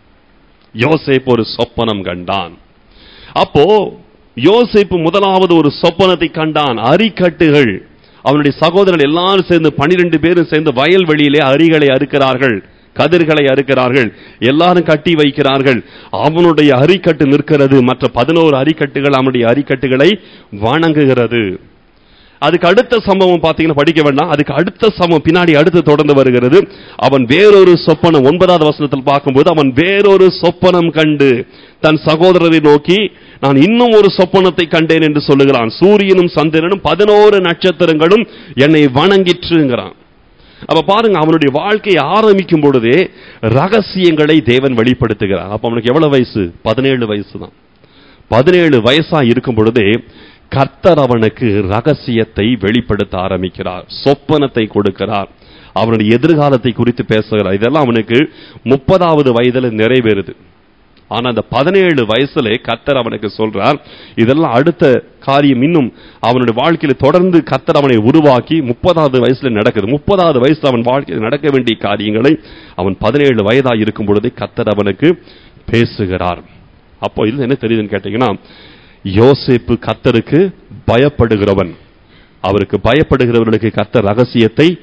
யோசேப்பு ஒரு சொப்பனம் கண்டான் அப்போ யோசேப்பு முதலாவது ஒரு சொப்பனத்தை கண்டான் அரிக்கட்டுகள் அவனுடைய சகோதரர்கள் எல்லாரும் சேர்ந்து பனிரெண்டு பேரும் சேர்ந்து வயல்வெளியிலே அரிகளை அறுக்கிறார்கள் கதிர்களை அறுக்கிறார்கள் எல்லாரும் கட்டி வைக்கிறார்கள் அவனுடைய அரிக்கட்டு நிற்கிறது மற்ற பதினோரு அரிக்கட்டுகள் அவனுடைய அரிக்கட்டுகளை வணங்குகிறது அதுக்கு அடுத்த சம்பவம் பாத்தீங்கன்னா படிக்க வேண்டாம் அதுக்கு அடுத்த சம்பவம் பின்னாடி அடுத்து தொடர்ந்து வருகிறது அவன் வேறொரு சொப்பனம் ஒன்பதாவது வசனத்தில் பார்க்கும்போது அவன் வேறொரு சொப்பனம் கண்டு தன் சகோதரரை நோக்கி நான் இன்னும் ஒரு சொப்பனத்தை கண்டேன் என்று சொல்லுகிறான் சூரியனும் சந்திரனும் பதினோரு நட்சத்திரங்களும் என்னை வணங்கிற்றுங்கிறான் அப்ப பாருங்க அவனுடைய வாழ்க்கையை ஆரம்பிக்கும் பொழுதே ரகசியங்களை தேவன் வெளிப்படுத்துகிறார் அப்ப அவனுக்கு எவ்வளவு வயசு பதினேழு வயசு தான் பதினேழு வயசா இருக்கும் பொழுதே கர்த்தர் அவனுக்கு ரகசியத்தை வெளிப்படுத்த ஆரம்பிக்கிறார் சொப்பனத்தை கொடுக்கிறார் அவனுடைய எதிர்காலத்தை குறித்து பேசுகிறார் இதெல்லாம் அவனுக்கு முப்பதாவது வயதுல நிறைவேறுது ஆனா அந்த பதினேழு வயசுல கர்த்தர் அவனுக்கு சொல்றார் இதெல்லாம் அடுத்த காரியம் இன்னும் அவனுடைய வாழ்க்கையில தொடர்ந்து கர்த்தர் அவனை உருவாக்கி முப்பதாவது வயசுல நடக்குது முப்பதாவது வயசுல அவன் வாழ்க்கையில் நடக்க வேண்டிய காரியங்களை அவன் பதினேழு வயதா இருக்கும் பொழுதே கர்த்தர் அவனுக்கு பேசுகிறார் அப்போ இது என்ன தெரியுதுன்னு கேட்டீங்கன்னா யோசேப்பு கர்த்தருக்கு பயப்படுகிறவன் அவருக்கு பயப்படுகிறவர்களுக்கு கர்த்தர் ரகசியத்தை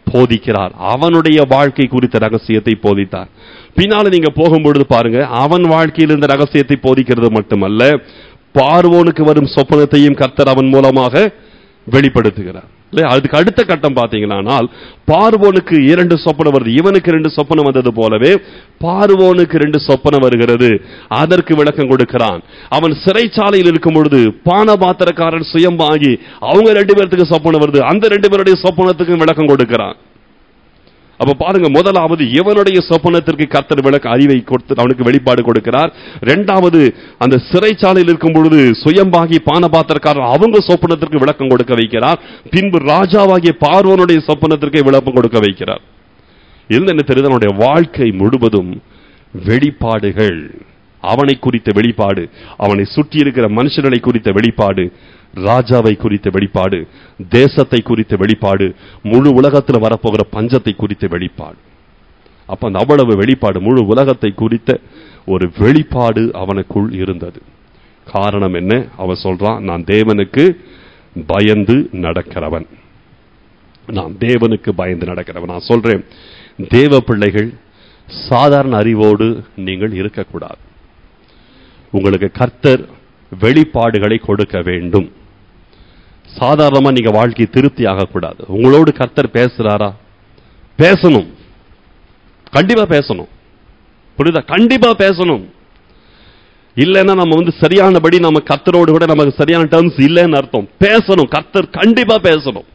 போதிக்கிறார் அவனுடைய வாழ்க்கை குறித்த ரகசியத்தை போதித்தார் பின்னால நீங்க போகும்பொழுது பாருங்க அவன் வாழ்க்கையில் இருந்த ரகசியத்தை போதிக்கிறது மட்டுமல்ல பார்வோனுக்கு வரும் சொப்பனத்தையும் கர்த்தர் அவன் மூலமாக வெளிப்படுத்துகிறார் இல்லையா? அதுக்கு அடுத்த கட்டம் பாத்தீங்கன்னானால் பார்வோனுக்கு இரண்டு சொப்பனம் வருது இவனுக்கு ரெண்டு சொப்பனம் வந்தது போலவே பார்வோனுக்கு ரெண்டு சொப்பனம் வருகிறது அதற்கு விளக்கம் கொடுக்கிறான் அவன் சிறைச்சாலையில் இருக்கும் பொழுது பானபாத்திரக்காரன் சுயம்பாகி அவங்க ரெண்டு பேர்த்துக்கு சொப்பனம் வருது அந்த ரெண்டு பேருடைய சொப்பனத்துக்கும் விளக்கம் கொடுக்கிறான் அப்ப பாருங்க முதலாவது இவனுடைய சொப்பனத்திற்கு கர்த்தர் விளக்க அறிவை கொடுத்து அவனுக்கு வெளிப்பாடு கொடுக்கிறார் இரண்டாவது அந்த சிறைச்சாலையில் இருக்கும் பொழுது சுயம்பாகி பானபாத்திரக்காரர் அவங்க சொப்பனத்திற்கு விளக்கம் கொடுக்க வைக்கிறார் பின்பு ராஜாவாகிய பார்வனுடைய சொப்பனத்திற்கு விளக்கம் கொடுக்க வைக்கிறார் இருந்து என்ன தெரியுது அவனுடைய வாழ்க்கை முழுவதும் வெளிப்பாடுகள் அவனை குறித்த வெளிப்பாடு அவனை சுற்றி இருக்கிற மனுஷர்களை குறித்த வெளிப்பாடு ராஜாவை குறித்த வெளிப்பாடு தேசத்தை குறித்த வெளிப்பாடு முழு உலகத்தில் வரப்போகிற பஞ்சத்தை குறித்த வெளிப்பாடு அப்ப அந்த அவ்வளவு வெளிப்பாடு முழு உலகத்தை குறித்த ஒரு வெளிப்பாடு அவனுக்குள் இருந்தது காரணம் என்ன அவன் சொல்றான் நான் தேவனுக்கு பயந்து நடக்கிறவன் நான் தேவனுக்கு பயந்து நடக்கிறவன் நான் சொல்றேன் தேவ பிள்ளைகள் சாதாரண அறிவோடு நீங்கள் இருக்கக்கூடாது உங்களுக்கு கர்த்தர் வெளிப்பாடுகளை கொடுக்க வேண்டும் சாதாரணமா நீங்க வாழ்க்கை திருப்தி ஆகக்கூடாது உங்களோடு கர்த்தர் பேசுறாரா பேசணும் கண்டிப்பா பேசணும் புரியுதா கண்டிப்பா பேசணும் இல்லைன்னா நம்ம வந்து சரியானபடி நம்ம கர்த்தரோடு கூட நமக்கு சரியான டேர்ம்ஸ் இல்லைன்னு அர்த்தம் பேசணும் கர்த்தர் கண்டிப்பா பேசணும்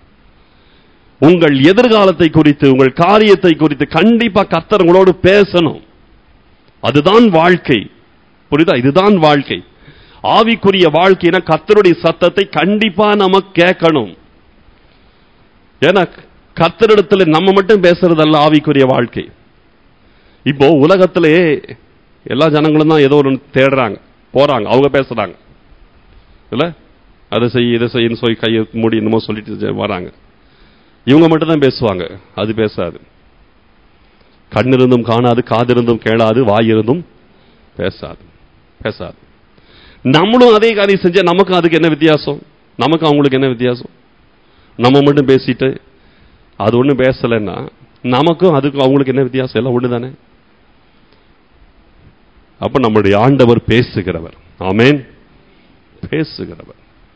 உங்கள் எதிர்காலத்தை குறித்து உங்கள் காரியத்தை குறித்து கண்டிப்பா கர்த்தர் உங்களோடு பேசணும் அதுதான் வாழ்க்கை புரியுதா இதுதான் வாழ்க்கை ஆவிக்குரிய வாழ்க்கைனா கர்த்தருடைய சத்தத்தை கண்டிப்பா நம்ம கேட்கணும் ஏன்னா கர்த்தரிடத்துல நம்ம மட்டும் பேசுறதல்ல ஆவிக்குரிய வாழ்க்கை இப்போ உலகத்திலே எல்லா ஜனங்களும் தான் ஏதோ ஒன்று தேடுறாங்க போறாங்க அவங்க பேசுறாங்க இல்ல அதை செய் இதை செய்யன்னு சொல்லி கையை மூடி என்னமோ சொல்லிட்டு வராங்க இவங்க மட்டும் தான் பேசுவாங்க அது பேசாது கண்ணிருந்தும் காணாது காதிருந்தும் கேளாது வாயிருந்தும் பேசாது பேசாது நம்மளும் அதே காரியம் செஞ்சா நமக்கும் அதுக்கு என்ன வித்தியாசம் நமக்கு அவங்களுக்கு என்ன வித்தியாசம் நம்ம மட்டும் பேசிட்டு அது ஒன்றும் பேசலைன்னா நமக்கும் அதுக்கும் அவங்களுக்கு என்ன வித்தியாசம் எல்லாம் ஒன்று தானே அப்ப நம்முடைய ஆண்டவர் பேசுகிறவர் ஆமேன் பேசுகிறவர்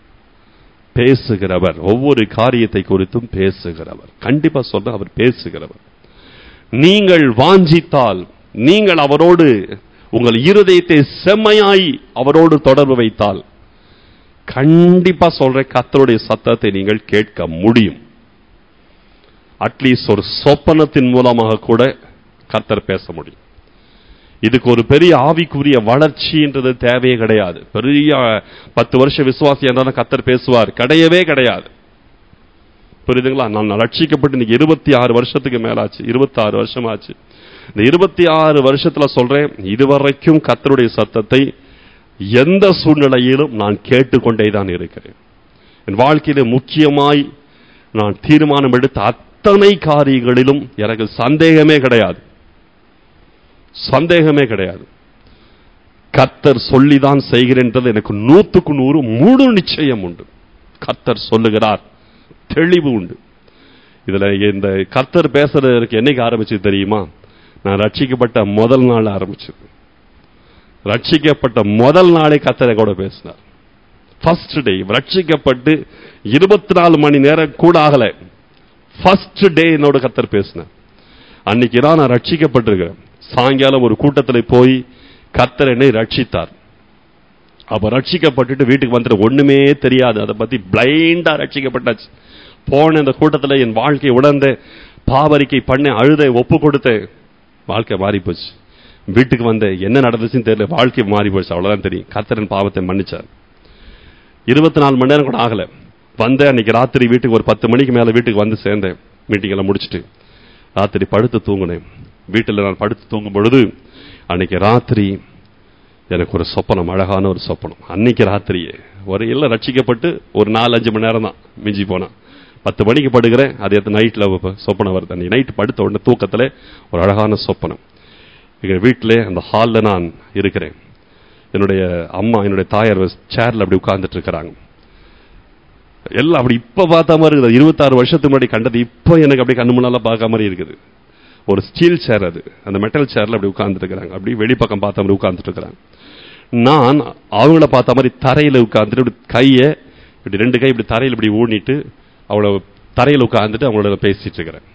பேசுகிறவர் ஒவ்வொரு காரியத்தை குறித்தும் பேசுகிறவர் கண்டிப்பா சொல்ற அவர் பேசுகிறவர் நீங்கள் வாஞ்சித்தால் நீங்கள் அவரோடு உங்கள் இருதயத்தை செம்மையாய் அவரோடு தொடர்பு வைத்தால் கண்டிப்பா சொல்ற கத்தருடைய சத்தத்தை நீங்கள் கேட்க முடியும் அட்லீஸ்ட் ஒரு சொப்பனத்தின் மூலமாக கூட கர்த்தர் பேச முடியும் இதுக்கு ஒரு பெரிய ஆவிக்குரிய வளர்ச்சின்றது தேவையே கிடையாது பெரிய பத்து வருஷம் விசுவாசி என்றாலும் கத்தர் பேசுவார் கிடையவே கிடையாது புரியுதுங்களா நான் ரட்சிக்கப்பட்டு இன்னைக்கு இருபத்தி ஆறு வருஷத்துக்கு மேலாச்சு இருபத்தி ஆறு வருஷம் ஆச்சு இந்த இருபத்தி ஆறு வருஷத்துல சொல்றேன் இதுவரைக்கும் கத்தருடைய சத்தத்தை எந்த சூழ்நிலையிலும் நான் கேட்டுக்கொண்டே தான் இருக்கிறேன் என் வாழ்க்கையில முக்கியமாய் நான் தீர்மானம் எடுத்த அத்தனை காரியங்களிலும் எனக்கு சந்தேகமே கிடையாது சந்தேகமே கிடையாது கர்த்தர் சொல்லிதான் செய்கிறேன்றது எனக்கு நூத்துக்கு நூறு முழு நிச்சயம் உண்டு கர்த்தர் சொல்லுகிறார் தெளிவு உண்டு இதுல இந்த கர்த்தர் பேசுறதுக்கு என்னைக்கு ஆரம்பிச்சு தெரியுமா நான் ரட்சிக்கப்பட்ட முதல் நாள் ஆரம்பிச்சது ரட்சிக்கப்பட்ட முதல் நாளே கர்த்தரை கூட பேசினார் ஃபர்ஸ்ட் டே ரட்சிக்கப்பட்டு இருபத்தி நாலு மணி நேரம் கூட ஆகல ஃபர்ஸ்ட் டே என்னோட கர்த்தர் பேசினார் அன்னைக்கு தான் நான் ரட்சிக்கப்பட்டிருக்கிறேன் சாயங்காலம் ஒரு கூட்டத்தில் போய் கர்த்தர் என்னை ரட்சித்தார் அப்ப ரட்சிக்கப்பட்டுட்டு வீட்டுக்கு வந்துட்டு ஒண்ணுமே தெரியாது அதை பத்தி பிளைண்டா ரட்சிக்கப்பட்டாச்சு போன இந்த கூட்டத்தில் என் வாழ்க்கையை உணர்ந்த பாவரிக்கை பண்ண அழுத ஒப்பு கொடுத்த வாழ்க்கை மாறி போச்சு வீட்டுக்கு வந்த என்ன நடந்துச்சுன்னு தெரியல வாழ்க்கை மாறி போச்சு அவ்வளவுதான் தெரியும் கர்த்தரன் பாவத்தை மன்னிச்சார் இருபத்தி நாலு மணி நேரம் கூட ஆகல வந்தேன் அன்னைக்கு ராத்திரி வீட்டுக்கு ஒரு பத்து மணிக்கு மேல வீட்டுக்கு வந்து சேர்ந்தேன் மீட்டிங் எல்லாம் முடிச்சுட்டு ராத்திரி படுத்து தூங்கினேன் வீட்டில் நான் படுத்து தூங்கும் பொழுது அன்னைக்கு ராத்திரி எனக்கு ஒரு சொப்பனம் அழகான ஒரு சொப்பனம் அன்னைக்கு ராத்திரியே ஒரு எல்லாம் ரட்சிக்கப்பட்டு ஒரு நாலு அஞ்சு மணி நேரம் தான் மிஞ்சி போனான் பத்து மணிக்கு படுக்கிறேன் அது எத்தனை நைட்டில் சொப்பனம் வருது அன்னைக்கு நைட் படுத்த உடனே தூக்கத்தில் ஒரு அழகான சொப்பனம் எங்கள் வீட்டிலே அந்த ஹாலில் நான் இருக்கிறேன் என்னுடைய அம்மா என்னுடைய தாயார் சேர்ல அப்படி உட்கார்ந்துட்டு இருக்கிறாங்க எல்லாம் அப்படி இப்ப பார்த்த மாதிரி இருக்குது இருபத்தாறு வருஷத்துக்கு முன்னாடி கண்டது இப்போ எனக்கு அப்படியே கண்ணு முன்னால பார்க்க மாதிரி இருக்குது ஒரு ஸ்டீல் சேர் அது அந்த மெட்டல் சேர்ல அப்படி உட்கார்ந்துட்டு இருக்கிறாங்க அப்படி வெளிப்பக்கம் பார்த்த மாதிரி உட்கார்ந்துட்டு இருக்கிறாங்க நான் அவங்கள பார்த்த மாதிரி தரையில உட்கார்ந்துட்டு இப்படி கையை இப்படி ரெண்டு கை இப்படி தரையில இப்படி ஊனிட்டு அவளை தரையில உட்கார்ந்துட்டு அவங்களோட பேசிட்டு இருக்கிறேன்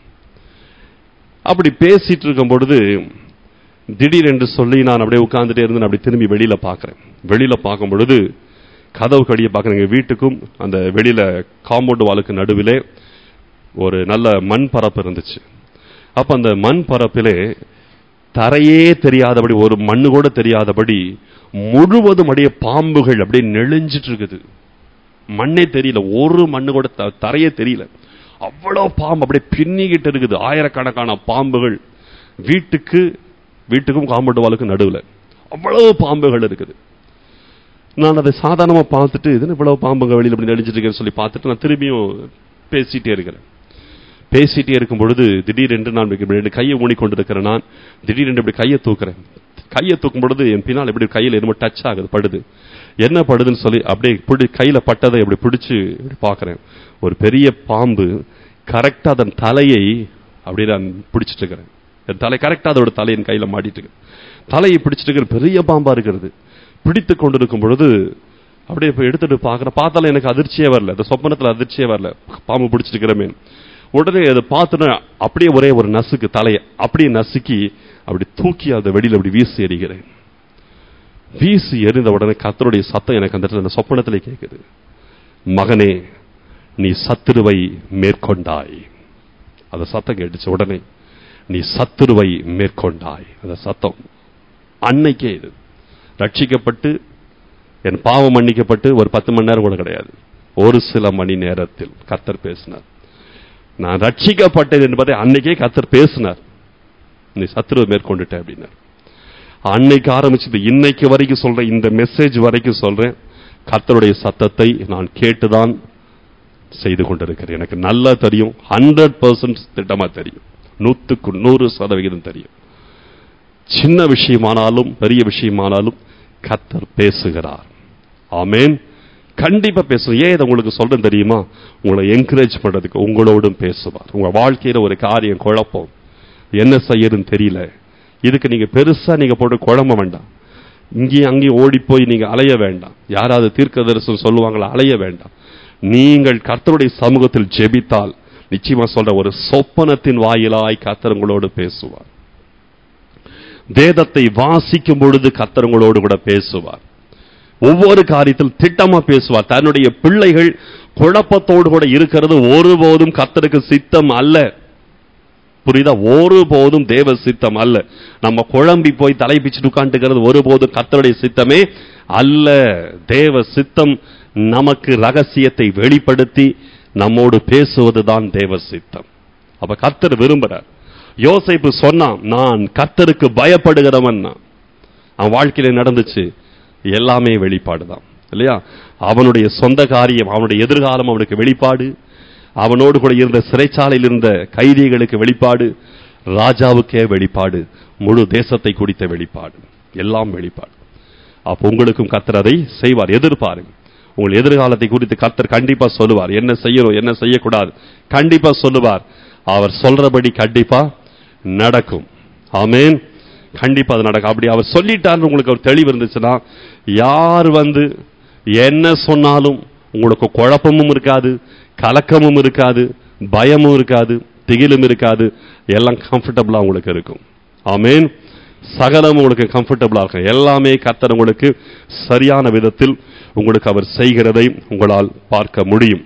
அப்படி பேசிட்டு இருக்கும் பொழுது திடீரென்று சொல்லி நான் அப்படியே உட்கார்ந்துட்டே இருந்து நான் அப்படி திரும்பி வெளியில பார்க்கறேன் வெளியில பார்க்கும் பொழுது கதவு கடிய பார்க்கறேன் எங்க வீட்டுக்கும் அந்த வெளியில காம்பவுண்ட் வாலுக்கு நடுவிலே ஒரு நல்ல மண் பரப்பு இருந்துச்சு அப்ப அந்த மண் பரப்பிலே தரையே தெரியாதபடி ஒரு மண்ணு கூட தெரியாதபடி முழுவதும் அப்படியே பாம்புகள் அப்படியே நெளிஞ்சிட்டு இருக்குது மண்ணே தெரியல ஒரு மண்ணு கூட த- தரையே தெரியல அவ்வளவு பாம்பு அப்படியே பின்னிக்கிட்டு இருக்குது ஆயிரக்கணக்கான பாம்புகள் வீட்டுக்கு வீட்டுக்கும் காம்பவுண்ட் வாலுக்கும் நடுவுல அவ்வளவு பாம்புகள் இருக்குது நான் அதை சாதாரணமா பார்த்துட்டு இது இவ்வளவு பாம்புங்க வெளியில இப்படி நடிச்சிட்டு இருக்கேன்னு சொல்லி பார்த்துட்டு நான் திரும்பியும் பேசிட்டே இருக்கிறேன் பேசிட்டே இருக்கும் பொழுது திடீரென்று நான் இப்படி ரெண்டு கையை ஊனிக்கொண்டிருக்கிறேன் நான் திடீரென்று இப்படி கையை தூக்குறேன் கையை தூக்கும் பொழுது என் பின்னால் இப்படி கையில் என்னமோ டச் ஆகுது படுது என்ன படுதுன்னு சொல்லி அப்படியே பிடி கையில பட்டதை இப்படி பிடிச்சு இப்படி பார்க்கறேன் ஒரு பெரிய பாம்பு கரெக்டா அதன் தலையை அப்படியே நான் பிடிச்சிட்டு இருக்கிறேன் என் தலை கரெக்டா அதோட தலையை என் கையில மாட்டிட்டு இருக்கு தலையை பிடிச்சிட்டு இருக்கிற பெரிய பாம்பா இருக்கிறது பிடித்து கொண்டிருக்கும் பொழுது அப்படியே இப்ப எடுத்துட்டு பார்க்கறேன் பார்த்தாலும் எனக்கு அதிர்ச்சியே வரல அந்த சொப்பனத்துல அதிர்ச்சியே வரல பாம்பு பிடிச்சிட்டு இருக்கிறமே உடனே அதை பார்த்துனா அப்படியே ஒரே ஒரு நசுக்கு தலையை அப்படியே நசுக்கி அப்படி தூக்கி அதை வெளியில அப்படி வீசி எறிகிறேன் வீசி எறிந்த உடனே கர்த்தருடைய சத்தம் எனக்கு அந்த இடத்துல அந்த சொப்பனத்திலே கேட்குது மகனே நீ சத்துருவை மேற்கொண்டாய் அந்த சத்தம் கேட்டுச்சு உடனே நீ சத்துருவை மேற்கொண்டாய் அந்த சத்தம் அன்னைக்கே இது ரட்சிக்கப்பட்டு என் பாவம் மன்னிக்கப்பட்டு ஒரு பத்து மணி நேரம் கூட கிடையாது ஒரு சில மணி நேரத்தில் கர்த்தர் பேசினார் நான் ரட்சிக்கப்பட்டது என்பதை அன்னைக்கே கர்த்தர் பேசினார் நீ சத்துருவை மேற்கொண்டுட்ட அப்படின்னார் அன்னைக்கு ஆரம்பிச்சது இன்னைக்கு வரைக்கும் சொல்றேன் இந்த மெசேஜ் வரைக்கும் சொல்றேன் கர்த்தருடைய சத்தத்தை நான் கேட்டுதான் செய்து கொண்டிருக்கிறேன் எனக்கு நல்லா தெரியும் ஹண்ட்ரட் பர்சன்ட் திட்டமா தெரியும் நூத்துக்கு நூறு சதவிகிதம் தெரியும் சின்ன விஷயமானாலும் பெரிய விஷயமானாலும் கர்த்தர் பேசுகிறார் ஆமென் கண்டிப்பா பேசும் ஏன் இதை உங்களுக்கு சொல்றேன் தெரியுமா உங்களை என்கரேஜ் பண்றதுக்கு உங்களோடும் பேசுவார் உங்க வாழ்க்கையில ஒரு காரியம் குழப்பம் என்ன செய்யறதுன்னு தெரியல இதுக்கு நீங்க பெருசா நீங்க போட்டு குழம்ப வேண்டாம் இங்கேயும் அங்கேயும் ஓடி போய் நீங்க அலைய வேண்டாம் யாராவது தீர்க்க தரிசனம் சொல்லுவாங்களா அலைய வேண்டாம் நீங்கள் கர்த்தருடைய சமூகத்தில் ஜெபித்தால் நிச்சயமா சொல்ற ஒரு சொப்பனத்தின் வாயிலாய் கர்த்தர் உங்களோடு பேசுவார் வேதத்தை வாசிக்கும் பொழுது கர்த்தர் உங்களோடு கூட பேசுவார் ஒவ்வொரு காரியத்தில் திட்டமா பேசுவார் தன்னுடைய பிள்ளைகள் குழப்பத்தோடு கூட இருக்கிறது ஒருபோதும் கர்த்தருக்கு சித்தம் அல்ல புரியுதா ஒருபோதும் தேவ சித்தம் அல்ல நம்ம குழம்பி போய் தலை பிச்சுட்டு உட்காந்துக்கிறது ஒருபோதும் கர்த்தருடைய சித்தமே அல்ல தேவ சித்தம் நமக்கு ரகசியத்தை வெளிப்படுத்தி நம்மோடு பேசுவதுதான் தேவ சித்தம் அப்ப கர்த்தர் விரும்புறார் யோசேப்பு சொன்னான் நான் கர்த்தருக்கு பயப்படுகிறவன் நான். அவன் வாழ்க்கையில நடந்துச்சு எல்லாமே வெளிப்பாடுதான் இல்லையா அவனுடைய சொந்த காரியம் அவனுடைய எதிர்காலம் அவனுக்கு வெளிப்பாடு அவனோடு கூட இருந்த சிறைச்சாலையில் இருந்த கைதிகளுக்கு வெளிப்பாடு ராஜாவுக்கே வெளிப்பாடு முழு தேசத்தை குறித்த வெளிப்பாடு எல்லாம் வெளிப்பாடு அப்ப உங்களுக்கும் கர்த்தர் அதை செய்வார் எதிர்பாருங்க உங்கள் எதிர்காலத்தை குறித்து கர்த்தர் கண்டிப்பா சொல்லுவார் என்ன செய்யணும் என்ன செய்யக்கூடாது கண்டிப்பா சொல்லுவார் அவர் சொல்றபடி கண்டிப்பா நடக்கும் ஆமென் கண்டிப்பா அது நடக்கும் அப்படி அவர் சொல்லிட்டாருன்னு உங்களுக்கு ஒரு தெளிவு இருந்துச்சுன்னா யார் வந்து என்ன சொன்னாலும் உங்களுக்கு குழப்பமும் இருக்காது கலக்கமும் இருக்காது பயமும் இருக்காது திகிலும் இருக்காது எல்லாம் கம்ஃபர்டபுளா உங்களுக்கு இருக்கும் ஆமென் சகலம் உங்களுக்கு கம்ஃபர்டபுளா இருக்கும் எல்லாமே கர்த்தர் உங்களுக்கு சரியான விதத்தில் உங்களுக்கு அவர் செய்கிறதை உங்களால் பார்க்க முடியும்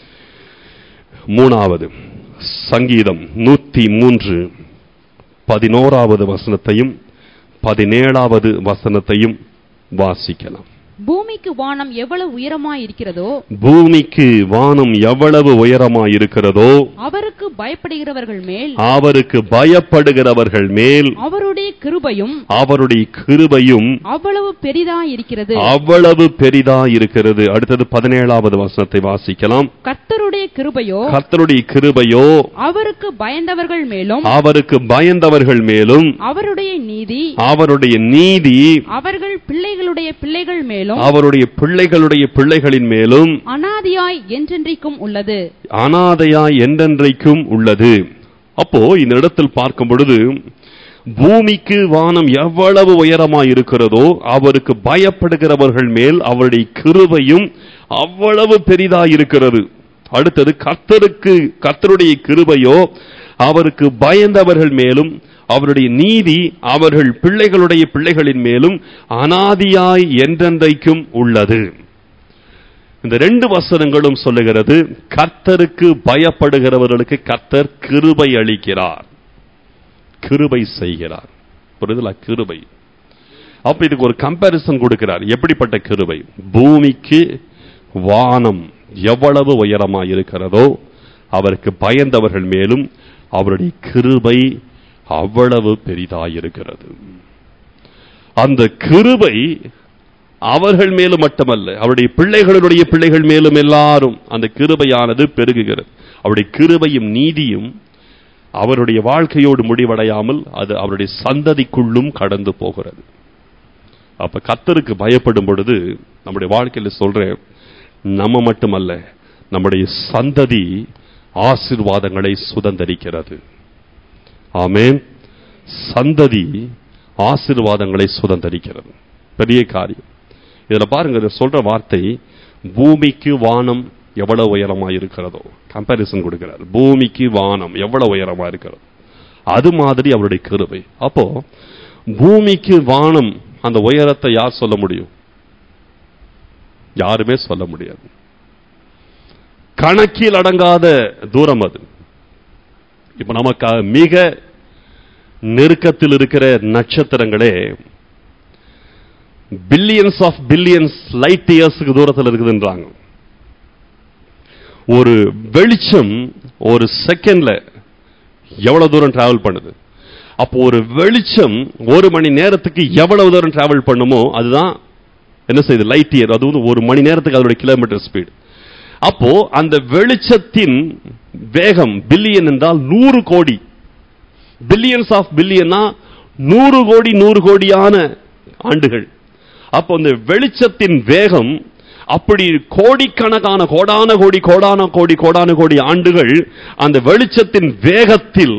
மூணாவது சங்கீதம் நூத்தி மூன்று பதினோராவது வசனத்தையும் பதினேழாவது வசனத்தையும் வாசிக்கலாம் பூமிக்கு வானம் எவ்வளவு உயரமாய் இருக்கிறதோ பூமிக்கு வானம் எவ்வளவு உயரமாய் இருக்கிறதோ அவருக்கு பயப்படுகிறவர்கள் மேல் அவருக்கு பயப்படுகிறவர்கள் மேல் அவருடைய கிருபையும் அவருடைய கிருபையும் அவ்வளவு பெரிதாய் இருக்கிறது அவ்வளவு பெரிதா இருக்கிறது அடுத்தது பதினேழாவது வசனத்தை வாசிக்கலாம் கர்த்தருடைய கிருபையோ கர்த்தருடைய கிருபையோ அவருக்கு பயந்தவர்கள் மேலும் அவருக்கு பயந்தவர்கள் மேலும் அவருடைய நீதி அவருடைய நீதி அவர்கள் பிள்ளைகளுடைய பிள்ளைகள் மேலும் மேலும் அவருடைய பிள்ளைகளுடைய பிள்ளைகளின் மேலும் அனாதியாய் என்றென்றைக்கும் உள்ளது அனாதையாய் என்றென்றைக்கும் உள்ளது அப்போ இந்த இடத்தில் பார்க்கும் பொழுது பூமிக்கு வானம் எவ்வளவு உயரமாய் இருக்கிறதோ அவருக்கு பயப்படுகிறவர்கள் மேல் அவருடைய கிருபையும் அவ்வளவு பெரிதாய் இருக்கிறது அடுத்தது கர்த்தருக்கு கர்த்தருடைய கிருபையோ அவருக்கு பயந்தவர்கள் மேலும் அவருடைய நீதி அவர்கள் பிள்ளைகளுடைய பிள்ளைகளின் மேலும் அனாதியாய் என்றென்றைக்கும் உள்ளது இந்த ரெண்டு வசனங்களும் சொல்லுகிறது கர்த்தருக்கு பயப்படுகிறவர்களுக்கு கர்த்தர் கிருபை அளிக்கிறார் கிருபை செய்கிறார் புரியுதுல கிருபை அப்ப இதுக்கு ஒரு கம்பாரிசன் கொடுக்கிறார் எப்படிப்பட்ட கிருபை பூமிக்கு வானம் எவ்வளவு உயரமா இருக்கிறதோ அவருக்கு பயந்தவர்கள் மேலும் அவருடைய கிருபை அவ்வளவு பெரிதாயிருக்கிறது அந்த கிருபை அவர்கள் மேலும் மட்டுமல்ல அவருடைய பிள்ளைகளுடைய பிள்ளைகள் மேலும் எல்லாரும் அந்த கிருபையானது பெருகுகிறது அவருடைய கிருபையும் நீதியும் அவருடைய வாழ்க்கையோடு முடிவடையாமல் அது அவருடைய சந்ததிக்குள்ளும் கடந்து போகிறது அப்ப கத்தருக்கு பயப்படும் பொழுது நம்முடைய வாழ்க்கையில சொல்றேன் நம்ம மட்டுமல்ல நம்முடைய சந்ததி ஆசிர்வாதங்களை சுதந்தரிக்கிறது ஆமேன் சந்ததி ஆசிர்வாதங்களை சுதந்தரிக்கிறது பெரிய காரியம் இதுல பாருங்க இது சொல்ற வார்த்தை பூமிக்கு வானம் எவ்வளவு உயரமா இருக்கிறதோ கம்பாரிசன் கொடுக்கிறார் பூமிக்கு வானம் எவ்வளவு உயரமா இருக்கிறது அது மாதிரி அவருடைய கிருபை அப்போ பூமிக்கு வானம் அந்த உயரத்தை யார் சொல்ல முடியும் யாருமே சொல்ல முடியாது கணக்கில் அடங்காத தூரம் அது இப்ப நமக்கு மிக நெருக்கத்தில் இருக்கிற நட்சத்திரங்களே பில்லியன்ஸ் ஆஃப் பில்லியன்ஸ் லைட் இயர்ஸுக்கு தூரத்தில் இருக்குதுன்றாங்க ஒரு வெளிச்சம் ஒரு செகண்ட்ல எவ்வளவு தூரம் டிராவல் பண்ணுது அப்போ ஒரு வெளிச்சம் ஒரு மணி நேரத்துக்கு எவ்வளவு தூரம் டிராவல் பண்ணுமோ அதுதான் என்ன செய்யுது லைட் இயர் அது வந்து ஒரு மணி நேரத்துக்கு அதோட கிலோமீட்டர் ஸ்பீடு அப்போ அந்த வெளிச்சத்தின் வேகம் பில்லியன் என்றால் நூறு கோடி பில்லியன்ஸ் ஆஃப் பில்லியனா நூறு கோடி நூறு கோடியான ஆண்டுகள் அப்போ அந்த வெளிச்சத்தின் வேகம் அப்படி கோடிக்கணக்கான கோடான கோடி கோடான கோடி கோடான கோடி ஆண்டுகள் அந்த வெளிச்சத்தின் வேகத்தில்